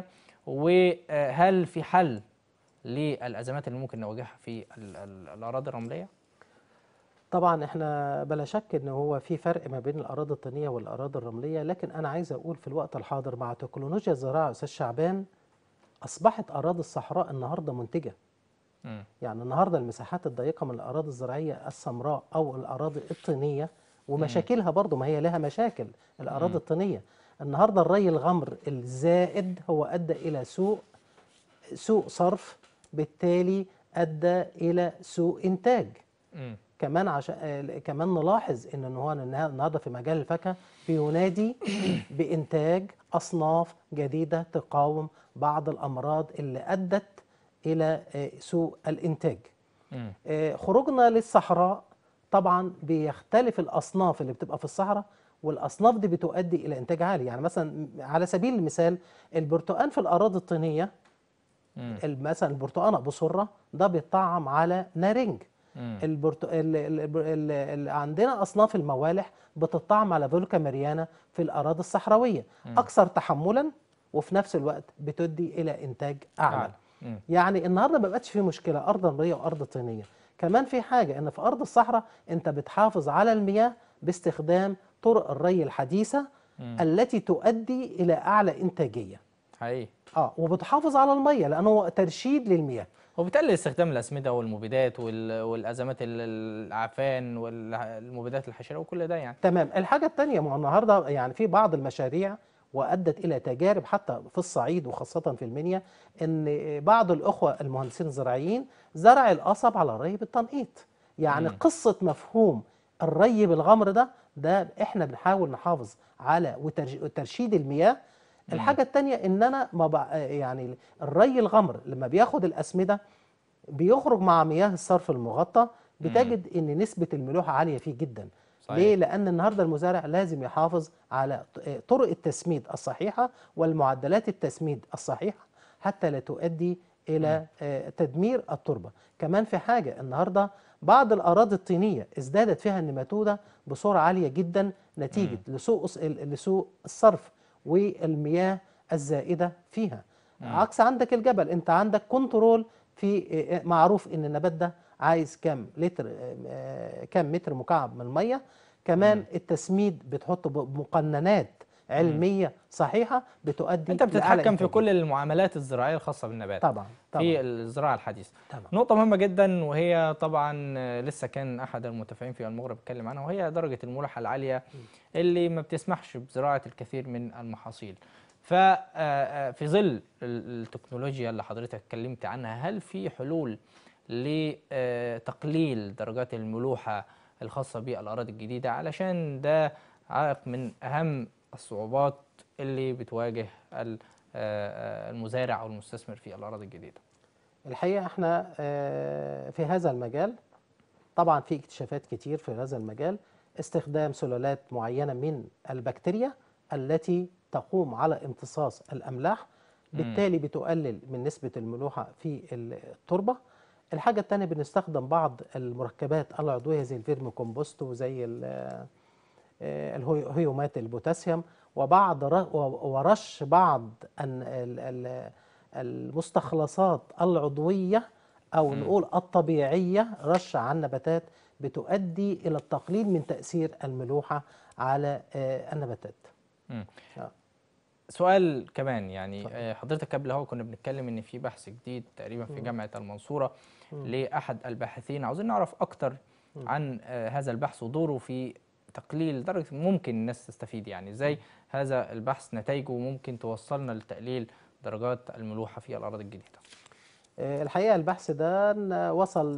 وهل في حل للازمات اللي ممكن نواجهها في ال- ال- الاراضي الرمليه؟ طبعا احنا بلا شك ان هو في فرق ما بين الاراضي الطينيه والاراضي الرمليه لكن انا عايز اقول في الوقت الحاضر مع تكنولوجيا الزراعه يا استاذ شعبان اصبحت اراضي الصحراء النهارده منتجه مم. يعني النهارده المساحات الضيقه من الاراضي الزراعيه السمراء او الاراضي الطينيه ومشاكلها برضو ما هي لها مشاكل الاراضي الطينيه النهارده الري الغمر الزائد هو ادى الى سوء سوء صرف بالتالي ادى الى سوء انتاج مم. كمان عشان آه، كمان نلاحظ ان إن هو النها- النهارده في مجال الفاكهه بينادي بانتاج اصناف جديده تقاوم بعض الامراض اللي ادت الى آه، سوء الانتاج. مم. آه، خروجنا للصحراء طبعا بيختلف الاصناف اللي بتبقى في الصحراء والاصناف دي بتؤدي الى انتاج عالي يعني مثلا على سبيل المثال البرتقال في الاراضي الطينيه مم. ال- مثلا البرتقانه بصره ده بيطعم على نارنج مم. البرت... ال... ال... ال... ال... عندنا اصناف الموالح بتطعم على فولكا ماريانا في الاراضي الصحراويه اكثر تحملا وفي نفس الوقت بتدي الى انتاج اعلى أعلى. مم. يعني النهارده ما بقتش في مشكله ارض رمليه وارض طينيه كمان في حاجه ان في ارض الصحراء انت بتحافظ على المياه باستخدام طرق الري الحديثه التي تؤدي الى اعلى انتاجيه حقيقي اه وبتحافظ على الميه لانه ترشيد للمياه وبتقلل استخدام الاسمده والمبيدات وال- والازمات ال- الاعفان والمبيدات الحشريه وكل ده يعني تمام الحاجة التانية ما هو النهاردة يعني في بعض المشاريع وأدت إلى تجارب حتى في الصعيد وخاصة في المنيا إن بعض الأخوة المهندسين الزراعيين زرع القصب على الري بالتنقيط يعني مم. قصة مفهوم الري بالغمر ده ده إحنا بنحاول نحافظ على وترش- وترشيد المياه الحاجة التانية إن أنا ما بع- يعني الري الغمر لما بياخد الأسمدة بيخرج مع مياه الصرف المغطى بتجد ان نسبه الملوحه عاليه فيه جدا صحيح. ليه لان النهارده المزارع لازم يحافظ على ط- آه، طرق التسميد الصحيحه والمعدلات التسميد الصحيحه حتى لا تؤدي الى آه، تدمير التربه كمان في حاجه النهارده بعض الاراضي الطينيه ازدادت فيها النماتوده بسرعه عاليه جدا نتيجه لسوء الص- ال- لسوء الصرف والمياه الزائده فيها عكس عندك الجبل انت عندك كنترول في آه، معروف ان النبات ده عايز كام لتر آه، آه، كام متر مكعب من الميه كمان التسميد بتحط بمقننات علميه صحيحه بتؤدي انت لأعلى بتتحكم في إنتاجية. كل المعاملات الزراعيه الخاصه بالنبات طبعا طبعا في الزراعه الحديثه طبعا نقطة مهمة جدا وهي طبعا آه، لسه كان أحد المتفاعلين في المغرب بيتكلم عنها وهي درجة الملوحة العالية اللي ما بتسمحش بزراعة الكثير من المحاصيل. ففي ظل ال- التكنولوجيا اللي حضرتك اتكلمت عنها هل في حلول لتقليل درجات الملوحة الخاصة بالأراضي الجديدة علشان ده عائق من أهم الصعوبات اللي بتواجه ال- آه، آه، المزارع أو المستثمر في الأراضي الجديدة. الحقيقه احنا آه، في هذا المجال طبعا في اكتشافات كتير في هذا المجال استخدام سلالات معينه من البكتيريا التي تقوم على امتصاص الاملاح بالتالي بتقلل من نسبه الملوحه في التربه الحاجه الثانيه بنستخدم بعض المركبات العضويه زي الفيرمي كومبوست وزي ال- آه، الهيومات البوتاسيوم وبعض ر- و- ورش بعض ال- ال- ال- المستخلصات العضويه او نقول الطبيعيه رش على النباتات بتؤدي الى التقليل من تاثير الملوحه على آه، النباتات مم. آه. سؤال كمان يعني اتفضل. آه، حضرتك قبل هو كنا بنتكلم ان في بحث جديد تقريبا في جامعه المنصوره لاحد الباحثين عاوزين نعرف اكتر عن آه، هذا البحث ودوره في تقليل درجه ممكن الناس تستفيد يعني ازاي هذا البحث نتائجه ممكن توصلنا لتقليل درجات الملوحه في الاراضي الجديده آه، الحقيقه البحث ده ن- وصل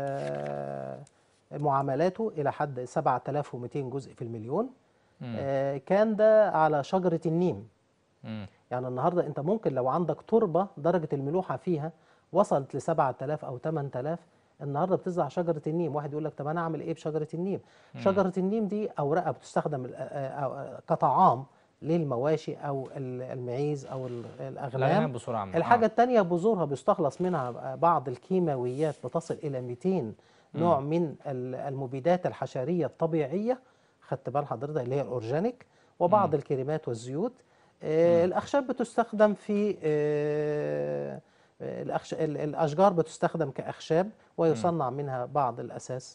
آه، معاملاته الى حد 7200 جزء في المليون مم. آه، كان ده على شجره النيم مم. يعني النهارده انت ممكن لو عندك تربه درجه الملوحه فيها وصلت ل 7000 او 8000 النهارده بتزرع شجره النيم واحد يقول لك طب انا اعمل ايه بشجره النيم شجره النيم دي اوراقها بتستخدم ال- آه، آه، كطعام للمواشي او ال- المعيز او ال- الاغنام الاغنام بصوره عامه الحاجه آه. الثانيه بذورها بيستخلص منها بعض الكيماويات بتصل الى 200 نوع من ال- المبيدات الحشريه الطبيعيه خدت بال حضرتك اللي هي الاورجانيك وبعض الكريمات والزيوت آه، الاخشاب بتستخدم في آه، آه، الأخش... ال- الاشجار بتستخدم كاخشاب ويصنع منها بعض الاساس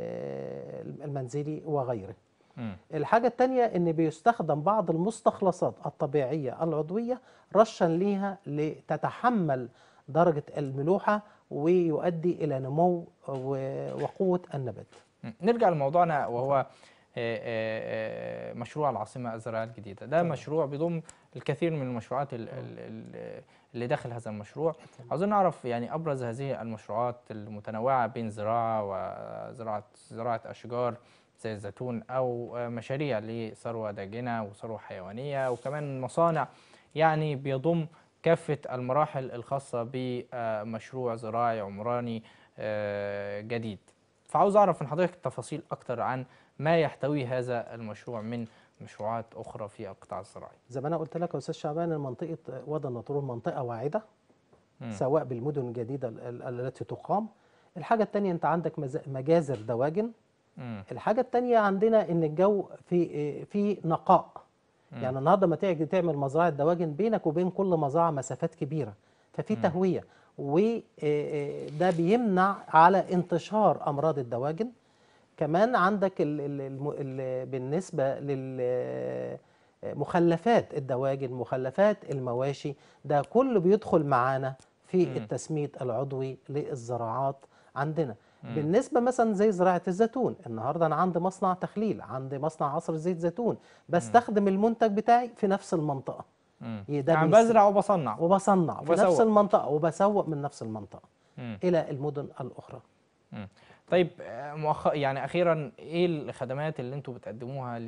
آه، المنزلي وغيره مم. الحاجة التانية إن بيستخدم بعض المستخلصات الطبيعية العضوية رشا ليها لتتحمل درجة الملوحة ويؤدي إلى نمو و- وقوة النبات مم. نرجع لموضوعنا وهو آه، آه، آه، مشروع العاصمة الزراعية الجديدة ده مشروع بيضم الكثير من المشروعات ال- ال- ال- اللي داخل هذا المشروع عاوزين نعرف يعني أبرز هذه المشروعات المتنوعة بين زراعة وزراعة زراعة أشجار زي الزيتون أو آه، مشاريع لثروة داجنة وثروة حيوانية وكمان مصانع يعني بيضم كافة المراحل الخاصة بمشروع زراعي عمراني آه، جديد فعاوز أعرف من حضرتك تفاصيل أكتر عن ما يحتويه هذا المشروع من مشروعات اخرى في القطاع الزراعي زي ما انا قلت لك يا استاذ شعبان إن منطقه وادي النطرون منطقه واعده مم. سواء بالمدن الجديده ال- ال- التي تقام الحاجه الثانيه انت عندك مز- مجازر دواجن مم. الحاجه الثانيه عندنا ان الجو في في نقاء يعني النهارده ما تيجي تعمل مزرعه دواجن بينك وبين كل مزرعه مسافات كبيره ففي تهويه وده بيمنع على انتشار امراض الدواجن كمان عندك ال ال الم- ال بالنسبه للمخلفات الدواجن مخلفات المواشي ده كله بيدخل معانا في مم. التسميد العضوي للزراعات عندنا بالنسبه مثلا زي زراعه الزيتون النهارده انا عندي مصنع تخليل عندي مصنع عصر زيت زيتون بستخدم المنتج بتاعي في نفس المنطقه مم. ده يعني بيس- بزرع وبصنع وبصنع في وبسوق. نفس المنطقه وبسوق من نفس المنطقه مم. الى المدن الاخرى مم. طيب آه، مؤخ... يعني اخيرا ايه الخدمات اللي انتم بتقدموها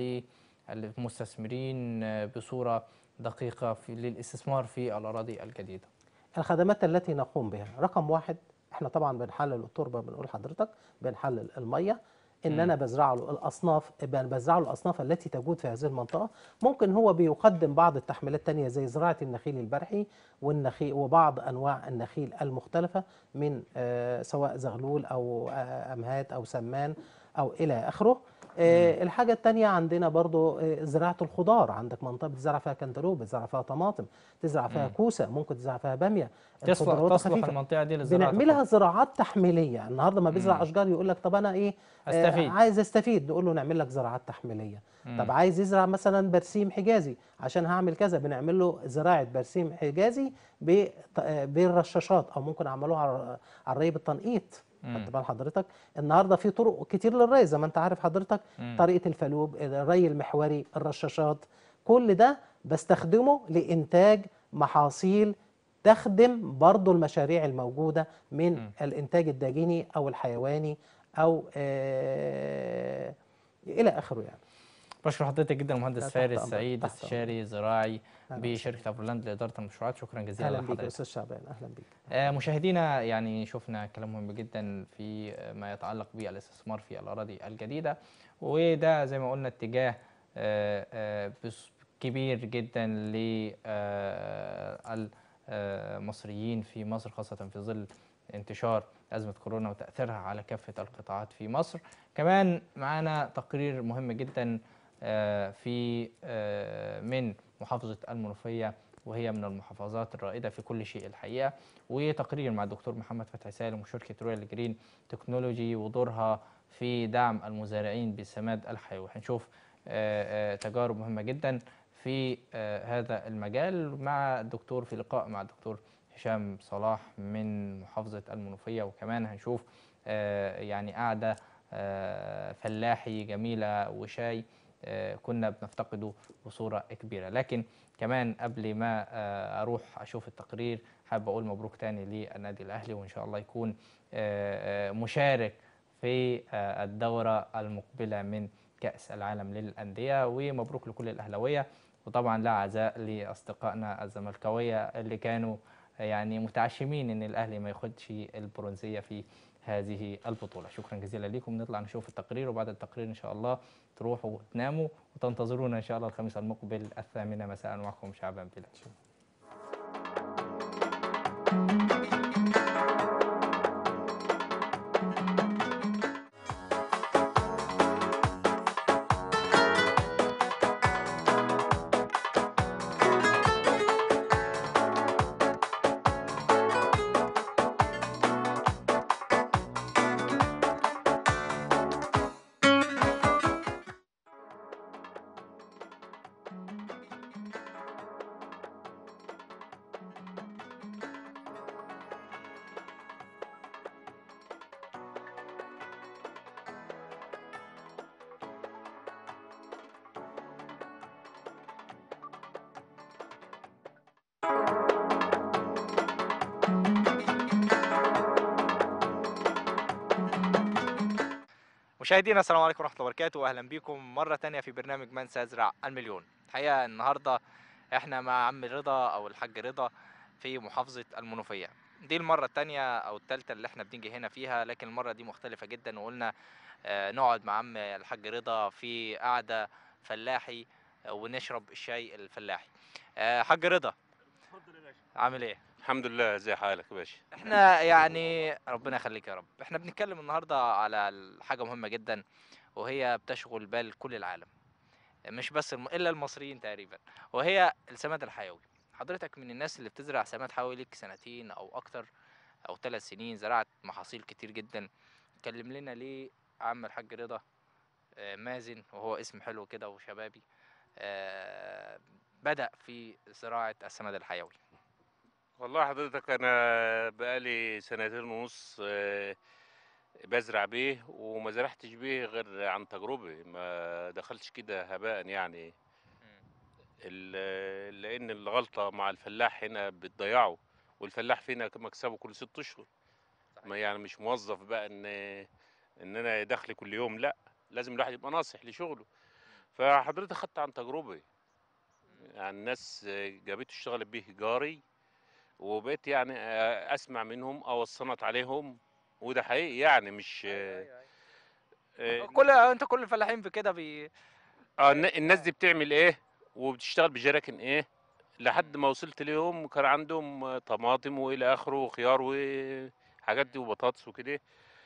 للمستثمرين آه، بصوره دقيقه في للاستثمار في الاراضي الجديده الخدمات التي نقوم بها رقم واحد احنا طبعا بنحلل التربه بنقول لحضرتك بنحلل الميه ان مم. انا بزرع له الاصناف بزرع له الاصناف التي تجود في هذه المنطقه ممكن هو بيقدم بعض التحميلات التانية زي زراعه النخيل البرحي والنخيل وبعض انواع النخيل المختلفه من آه، سواء زغلول او آه، امهات او سمان او الى اخره آه، الحاجة التانية عندنا برضو آه، زراعة الخضار عندك منطقة بتزرع فيها كنتالوب بتزرع فيها طماطم تزرع فيها مم. كوسة ممكن تزرع فيها بامية تصلح الخضروات تصلح الخفيفة. المنطقه دي للزراعه بنعملها زراعات تحميليه النهارده ما بيزرع مم. اشجار يقول لك طب انا ايه آه، استفيد عايز استفيد نقول له نعمل لك زراعات تحميليه مم. طب عايز يزرع مثلا برسيم حجازي عشان هعمل كذا بنعمل له زراعه برسيم حجازي ب- آه، بالرشاشات او ممكن اعملوها على على الري بالتنقيط مم. خدت بال حضرتك النهارده في طرق كتير للري زي ما انت عارف حضرتك مم. طريقه الفلوب الري المحوري الرشاشات كل ده بستخدمه لانتاج محاصيل تخدم برضو المشاريع الموجودة من مم. الإنتاج الداجيني أو الحيواني أو آه إلى آخره يعني بشكر حضرتك جدا لا، المهندس تحت فارس أمرك، سعيد تحت استشاري زراعي أهلا بشركه افرولاند لاداره المشروعات شكرا جزيلا أهلا بيك يا لحضرتك أستاذ شعبان أهلا بيك آه، مشاهدينا يعني شفنا كلام مهم جدا في آه، ما يتعلق بالاستثمار في الأراضي الجديدة وده زي ما قلنا اتجاه آه، آه، بس- كبير جدا للمصريين في مصر خاصة في ظل انتشار أزمة كورونا وتأثيرها على كافة القطاعات في مصر كمان معانا تقرير مهم جدا آه، في آه، من محافظة المنوفية وهي من المحافظات الرائدة في كل شيء الحقيقة وتقرير مع الدكتور محمد فتحي سالم وشركة رويال جرين تكنولوجي ودورها في دعم المزارعين بالسماد الحيوي هنشوف آه، آه، تجارب مهمة جدا في آه، هذا المجال مع الدكتور في لقاء مع الدكتور هشام صلاح من محافظة المنوفية وكمان هنشوف آه، يعني قعدة آه، فلاحي جميلة وشاي آه، كنا بنفتقده بصورة كبيرة لكن كمان قبل ما آه، اروح اشوف التقرير حابب اقول مبروك تاني للنادي الاهلي وان شاء الله يكون آه، آه، مشارك في آه، الدوره المقبله من كاس العالم للانديه ومبروك لكل الاهلاويه وطبعا لا عزاء لاصدقائنا الزملكاويه اللي كانوا يعني متعشمين ان الاهلي ما ياخدش البرونزيه في هذه البطوله شكرا جزيلا لكم نطلع نشوف التقرير وبعد التقرير ان شاء الله تروحوا تناموا وتنتظرونا ان شاء الله الخميس المقبل الثامنه مساء معكم شعبان بلال مشاهدينا السلام عليكم ورحمه الله وبركاته واهلا بكم مره تانية في برنامج من سيزرع المليون الحقيقه النهارده احنا مع عم رضا او الحاج رضا في محافظه المنوفيه دي المره التانية او التالتة اللي احنا بنيجي هنا فيها لكن المره دي مختلفه جدا وقلنا آه، نقعد مع عم الحاج رضا في قعده فلاحي ونشرب الشاي الفلاحي آه، حاج رضا عامل ايه الحمد لله زي حالك يا باشا احنا يعني ربنا يخليك يا رب احنا بنتكلم النهارده على حاجه مهمه جدا وهي بتشغل بال كل العالم مش بس الم... الا المصريين تقريبا وهي السماد الحيوي حضرتك من الناس اللي بتزرع سماد حيوي ليك سنتين او اكتر او ثلاث سنين زرعت محاصيل كتير جدا كلم لنا ليه عم الحاج رضا آه، مازن وهو اسم حلو كده وشبابي آه، بدأ في زراعة السماد الحيوي والله حضرتك انا بقالي سنتين ونص آه، بزرع بيه وما زرعتش بيه غير عن تجربة ما دخلتش كده هباء يعني ال- لان الغلطة مع الفلاح هنا بتضيعه والفلاح فينا مكسبه كل ست اشهر ما يعني مش موظف بقى ان ان انا دخلي كل يوم لا لازم الواحد يبقى ناصح لشغله فحضرتك خدت عن تجربة يعني الناس جابته اشتغلت بيه جاري وبقيت يعني اسمع منهم او اتصنت عليهم وده حقيقي يعني مش آه، كل انت كل الفلاحين في كده بي... اه الن- الناس دي بتعمل ايه وبتشتغل بجراكن ايه لحد ما وصلت ليهم كان عندهم طماطم والى اخره وخيار وحاجات دي وبطاطس وكده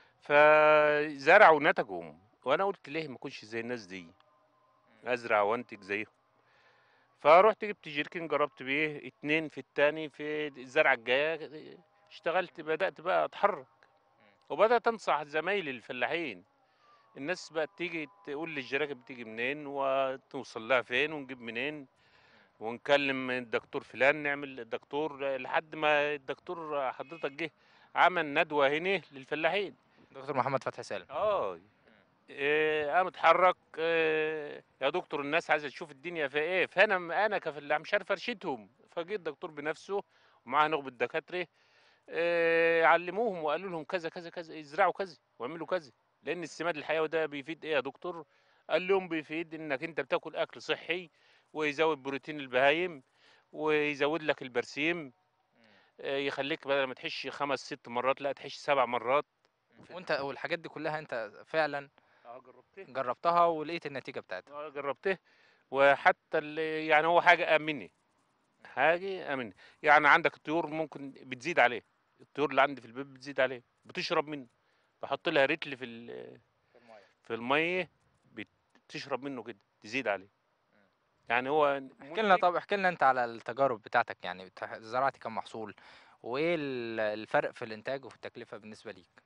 فزرعوا نتجهم وانا قلت ليه ما اكونش زي الناس دي ازرع وانتج زيهم فروحت جبت جيركن جربت بيه اتنين في التاني في الزرعه الجايه اشتغلت بدات بقى اتحرك وبدات انصح زمايلي الفلاحين الناس بقت تيجي تقول لي الجراكن بتيجي منين وتوصل لها فين ونجيب منين ونكلم الدكتور فلان نعمل الدكتور لحد ما الدكتور حضرتك جه عمل ندوه هنا للفلاحين دكتور محمد فتحي سالم اه إيه، قام اتحرك إيه، يا دكتور الناس عايزه تشوف الدنيا فيها ايه فانا انا كفلاح مش عارف ارشدهم فجه الدكتور بنفسه ومعاه نخبه دكاتره إيه، علموهم وقالوا لهم كذا كذا كذا ازرعوا كذا واعملوا كذا لان السماد الحيوي ده بيفيد ايه يا دكتور قال لهم بيفيد انك انت بتاكل اكل صحي ويزود بروتين البهايم ويزود لك البرسيم إيه، يخليك بدل ما تحش خمس ست مرات لا تحش سبع مرات وانت والحاجات دي كلها انت فعلا اه جربتها جربتها ولقيت النتيجه بتاعتها اه جربته وحتى اللي يعني هو حاجه امني حاجه امني يعني عندك الطيور ممكن بتزيد عليه الطيور اللي عندي في البيت بتزيد عليه بتشرب منه بحط لها رتل في ال- في الميه بتشرب منه كده تزيد عليه يعني هو احكي لنا طب احكي لنا انت على التجارب بتاعتك يعني بتح- زرعت كم محصول وايه ال- الفرق في الانتاج وفي التكلفه بالنسبه ليك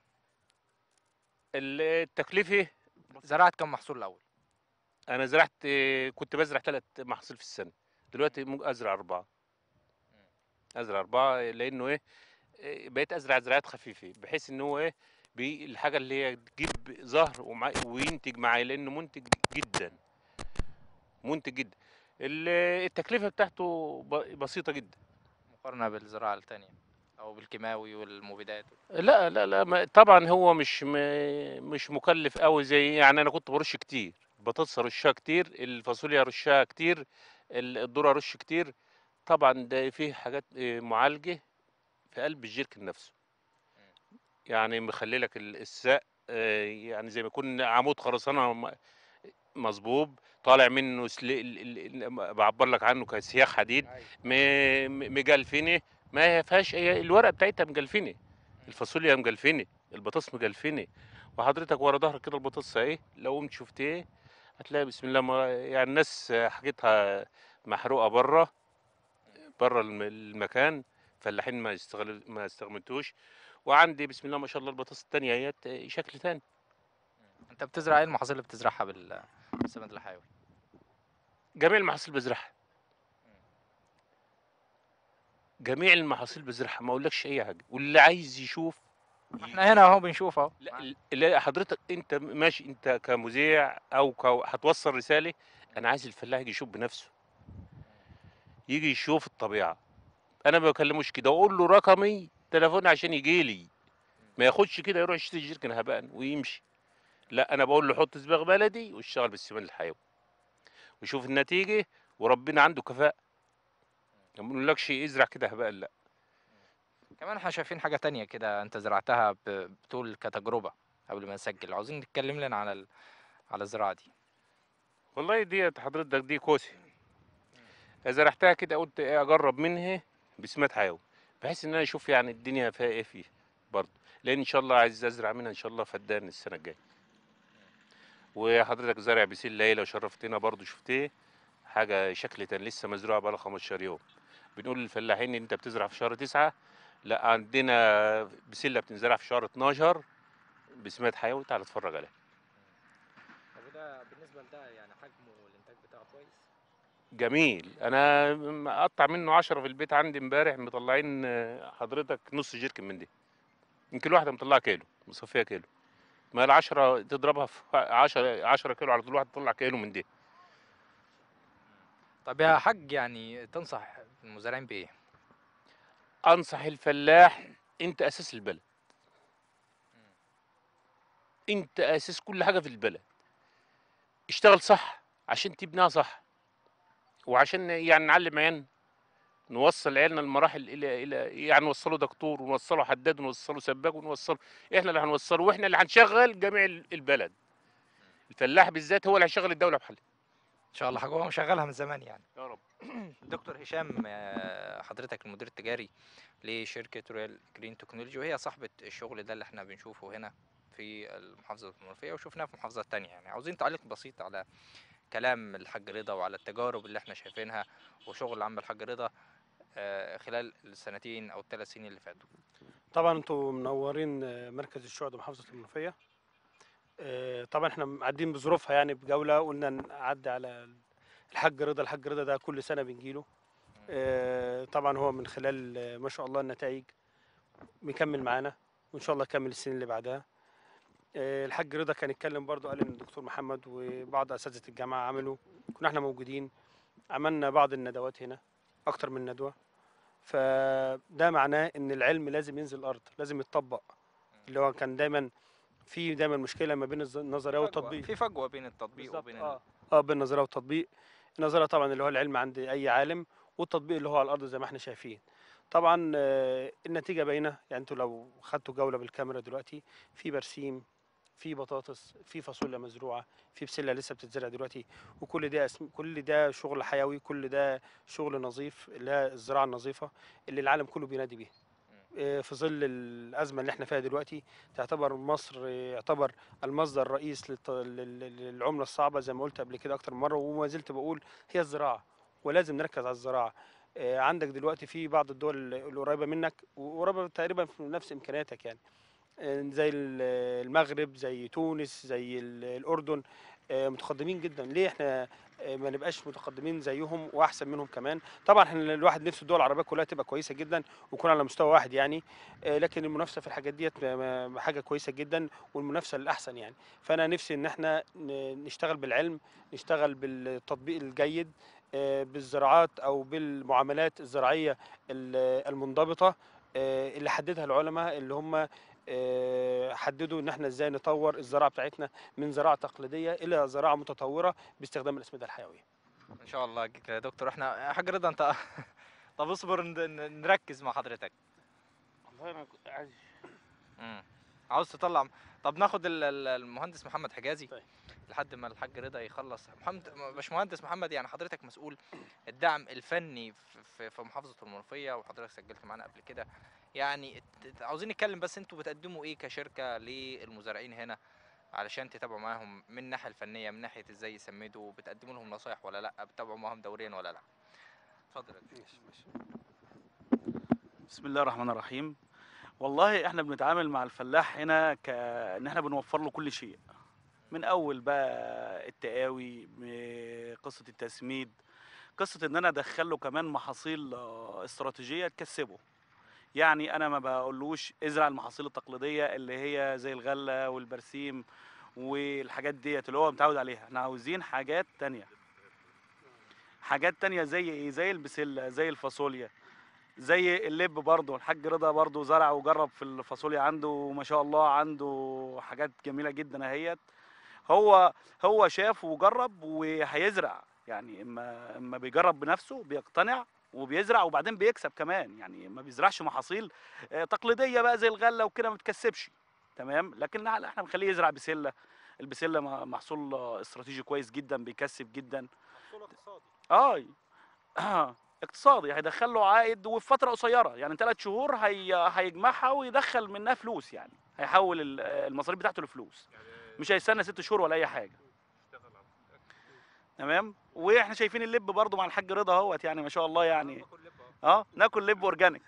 التكلفه زرعت كم محصول الاول انا زرعت كنت بزرع ثلاث محاصيل في السنه دلوقتي ممكن ازرع اربعه ازرع اربعه لانه ايه إيه، بقيت ازرع زراعات خفيفه بحيث ان هو ايه بي الحاجه اللي هي تجيب زهر ومع وينتج معايا لانه منتج جدا منتج جدا ال- التكلفه بتاعته ب- بسيطه جدا مقارنه بالزراعه التانية او بالكيماوي والمبيدات لا لا لا ما- طبعا هو مش م... مش مكلف قوي زي يعني انا كنت برش كتير البطاطس ارشها كتير الفاصوليا ارشها كتير ال- الذره ارش كتير طبعا ده فيه حاجات آه، معالجه في قلب الجيركن نفسه يعني مخلي لك ال- الساق آه، يعني زي ما يكون عمود خرسانه م- مصبوب طالع منه سلي... ال- ال- ال- بعبر لك عنه كسياخ حديد م... م- مجلفنه ما هي فيهاش هي الورقه بتاعتها مجلفنه الفاصوليا مجلفنه البطاطس مجلفنه وحضرتك ورا ظهرك كده البطاطس اهي لو قمت شفت ايه هتلاقي بسم الله ما يعني الناس حاجتها محروقه بره بره الم- المكان فلاحين ما يستغل ما استغمتوش وعندي بسم الله ما شاء الله البطاطس التانية اهيت شكل تاني انت بتزرع ايه المحاصيل اللي بتزرعها بال- بالسماد الحيوي جميع المحاصيل بزرعها جميع المحاصيل بزرعها ما اقولكش اي حاجه واللي عايز يشوف احنا هنا اهو بنشوف اهو لا لا حضرتك انت ماشي انت كمذيع او ك... هتوصل رساله انا عايز الفلاح يجي يشوف بنفسه يجي يشوف الطبيعه انا ما بكلموش كده واقول له رقمي تليفون عشان يجي لي ما ياخدش كده يروح يشتري جيركن هباء ويمشي لا انا بقول له حط صباغ بلدي واشتغل بالسمان الحيوي وشوف النتيجه وربنا عنده كفاءه ما بنقولكش ازرع كده هباء لا كمان احنا شايفين حاجه تانية كده انت زرعتها ب- بتقول كتجربه قبل ما نسجل عاوزين نتكلم لنا على ال... على الزراعه دي والله ديت حضرتك دي كوسه زرعتها كده قلت ايه اجرب منها بسمات حيوي بحيث ان انا اشوف يعني الدنيا فيها ايه فيه برضه لان ان شاء الله عايز ازرع منها ان شاء الله فدان السنه الجايه وحضرتك زارع بسيل ليلى وشرفتنا برضه شفتيه حاجه شكل تاني لسه مزروعه بقى 15 يوم بنقول للفلاحين ان انت بتزرع في شهر تسعة لا عندنا بسله بتنزرع في شهر 12 بسمات حيوي تعال اتفرج عليها طب وده بالنسبه لده يعني حجمه والانتاج بتاعه كويس جميل انا مقطع منه 10 في البيت عندي امبارح مطلعين آه، حضرتك نص جيركن من دي يمكن الواحده مطلعه كيلو مصفيه كيلو ما ال 10 تضربها في 10 10 كيلو على طول واحد تطلع كيلو من دي طب يا حاج يعني تنصح المزارعين بايه انصح الفلاح انت اساس البلد انت اساس كل حاجه في البلد اشتغل صح عشان تبنيها صح وعشان يعني نعلم عيالنا نوصل عيالنا المراحل الى الى يعني نوصله دكتور ونوصله حداد ونوصله سباك ونوصله احنا اللي هنوصله واحنا اللي هنشغل جميع البلد الفلاح بالذات هو اللي هيشغل الدوله بحالها ان شاء الله حاجه هو مشغلها من زمان يعني يا رب دكتور هشام آه، حضرتك المدير التجاري لشركه رويال جرين تكنولوجي وهي صاحبه الشغل ده اللي احنا بنشوفه هنا في المحافظه المنوفيه وشفناه في محافظات تانية يعني عاوزين تعليق بسيط على كلام الحاج رضا وعلى التجارب اللي احنا شايفينها وشغل عم الحاج رضا آه، خلال السنتين او الثلاث سنين اللي فاتوا طبعا انتوا منورين آه، مركز الشهداء محافظه المنوفيه آه، طبعا احنا معدين بظروفها يعني بجوله قلنا نعدي على الحاج رضا الحاج رضا ده كل سنه بنجيله آه، طبعا هو من خلال آه، ما شاء الله النتائج مكمل معانا وان شاء الله يكمل السنين اللي بعدها آه، الحاج رضا كان يتكلم برضو قال ان الدكتور محمد وبعض اساتذه الجامعه عملوا كنا احنا موجودين عملنا بعض الندوات هنا اكتر من ندوه فده معناه ان العلم لازم ينزل الارض لازم يتطبق اللي هو كان دايما في دايما مشكله ما بين الز- النظريه والتطبيق في فجوه بين التطبيق بالظبط، وبين اه ال... اه بين النظريه والتطبيق النظريه طبعا اللي هو العلم عند اي عالم والتطبيق اللي هو على الارض زي ما احنا شايفين طبعا آه، النتيجه باينه يعني انتوا لو خدتوا جوله بالكاميرا دلوقتي في برسيم في بطاطس في فاصوليا مزروعه في بسله لسه بتتزرع دلوقتي وكل ده اسم كل ده شغل حيوي كل ده شغل نظيف اللي هي الزراعه النظيفه اللي العالم كله بينادي بيها آه، في ظل الازمه اللي احنا فيها دلوقتي تعتبر مصر آه، يعتبر المصدر الرئيس للط- لل- لل- للعمله الصعبه زي ما قلت قبل كده اكتر من مره وما زلت بقول هي الزراعه ولازم نركز على الزراعه آه، عندك دلوقتي في بعض الدول القريبه منك وقريبه تقريبا في نفس امكانياتك يعني آه، زي ال- المغرب زي تونس زي ال- الاردن آه، متقدمين جدا ليه احنا آه، ما نبقاش متقدمين زيهم واحسن منهم كمان طبعا احنا الواحد نفسه الدول العربيه كلها تبقى كويسه جدا ويكون على مستوى واحد يعني آه، لكن المنافسه في الحاجات ديت ما- ما- حاجه كويسه جدا والمنافسه للاحسن يعني فانا نفسي ان احنا ن- نشتغل بالعلم نشتغل بالتطبيق الجيد آه، بالزراعات او بالمعاملات الزراعيه ال- المنضبطه آه، اللي حددها العلماء اللي هم آه، حددوا ان احنا ازاي نطور الزراعه بتاعتنا من زراعه تقليديه الى زراعه متطوره باستخدام الاسمده الحيويه ان شاء الله يا دكتور احنا يا حاج رضا انت طب اصبر ن- ن- نركز مع حضرتك والله انا كنت عايز مم. عاوز تطلع طب ناخد ال- ال- المهندس محمد حجازي طيب. لحد ما الحاج رضا يخلص محمد باشمهندس محمد يعني حضرتك مسؤول الدعم الفني في- في في محافظه المنوفيه وحضرتك سجلت معانا قبل كده يعني ات- عاوزين نتكلم بس انتوا بتقدموا ايه كشركه للمزارعين هنا علشان تتابعوا معاهم من الناحيه الفنيه من ناحيه ازاي يسمدوا بتقدموا لهم نصايح ولا لا بتتابعوا معاهم دوريا ولا لا اتفضل يا دكتور. بسم الله الرحمن الرحيم والله احنا بنتعامل مع الفلاح هنا كان احنا بنوفر له كل شيء من اول بقى التقاوي م- قصه التسميد قصه ان انا ادخل له كمان محاصيل آه، استراتيجيه تكسبه يعني انا ما بقولوش ازرع المحاصيل التقليديه اللي هي زي الغله والبرسيم والحاجات ديت اللي هو متعود عليها احنا عاوزين حاجات تانية حاجات تانية زي ايه زي البسله زي الفاصوليا زي اللب برضه الحاج رضا برضه زرع وجرب في الفاصوليا عنده وما شاء الله عنده حاجات جميله جدا اهيت هو هو شاف وجرب وهيزرع يعني اما اما بيجرب بنفسه بيقتنع وبيزرع وبعدين بيكسب كمان يعني ما بيزرعش محاصيل آه، تقليديه بقى زي الغله وكده ما بتكسبش تمام لكن لا، احنا بنخليه يزرع بسله البسله م- محصول استراتيجي كويس جدا بيكسب جدا اه آه، اقتصادي هيدخل له عائد وفي فتره قصيره يعني ثلاث شهور هي هيجمعها ويدخل منها فلوس يعني هيحول ال- المصاريف بتاعته لفلوس مش هيستنى ست شهور ولا اي حاجه تمام واحنا شايفين اللب برضو مع الحاج رضا اهوت يعني ما شاء الله يعني اه ناكل لب اورجانيك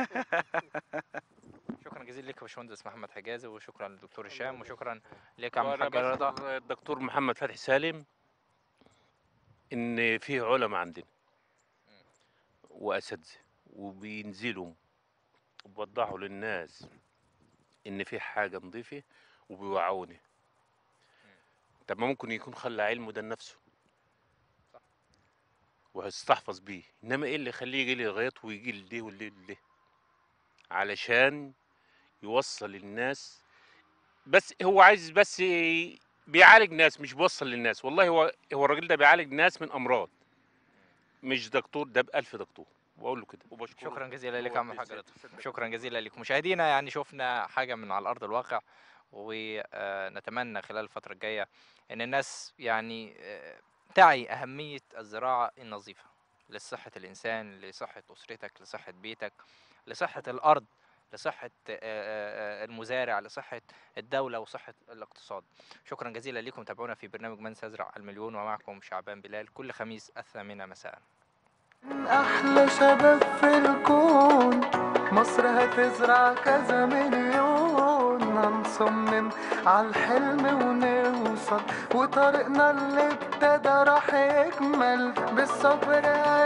شكرا جزيلا لك يا باشمهندس محمد حجازي وشكرا للدكتور هشام وشكرا لك يا عم وأنا الحاج رضا بشكر الدكتور محمد فتحي سالم ان في علماء عندنا واساتذه وبينزلوا وبيوضحوا للناس ان في حاجه نظيفه وبيوعوني طب ما ممكن يكون خلى علمه ده لنفسه وهيستحفظ بيه انما ايه اللي يخليه يجي لي غيط ويجي لده واللي لده علشان يوصل للناس بس هو عايز بس ي- بيعالج ناس مش بيوصل للناس والله هو هو الراجل ده بيعالج ناس من امراض مش دكتور ده بألف دكتور بقول له كده وبشكره شكرا جزيلا لك يا هو عم الحاج بالذات. رضا شكرا جزيلا لكم مشاهدينا يعني شفنا حاجه من على ارض الواقع ونتمنى خلال الفتره الجايه ان الناس يعني آه، تعي اهميه الزراعه النظيفه لصحه الانسان لصحه اسرتك لصحه بيتك لصحه الارض لصحه آه، آه، آه، المزارع لصحه الدوله وصحه الاقتصاد شكرا جزيلا لكم تابعونا في برنامج من سيزرع المليون ومعكم شعبان بلال كل خميس الثامنه مساء أحلى شباب في الكون مصر هتزرع كذا مليون هنصمم عالحلم ونوصل وطريقنا اللي ابتدى راح يكمل بالصبر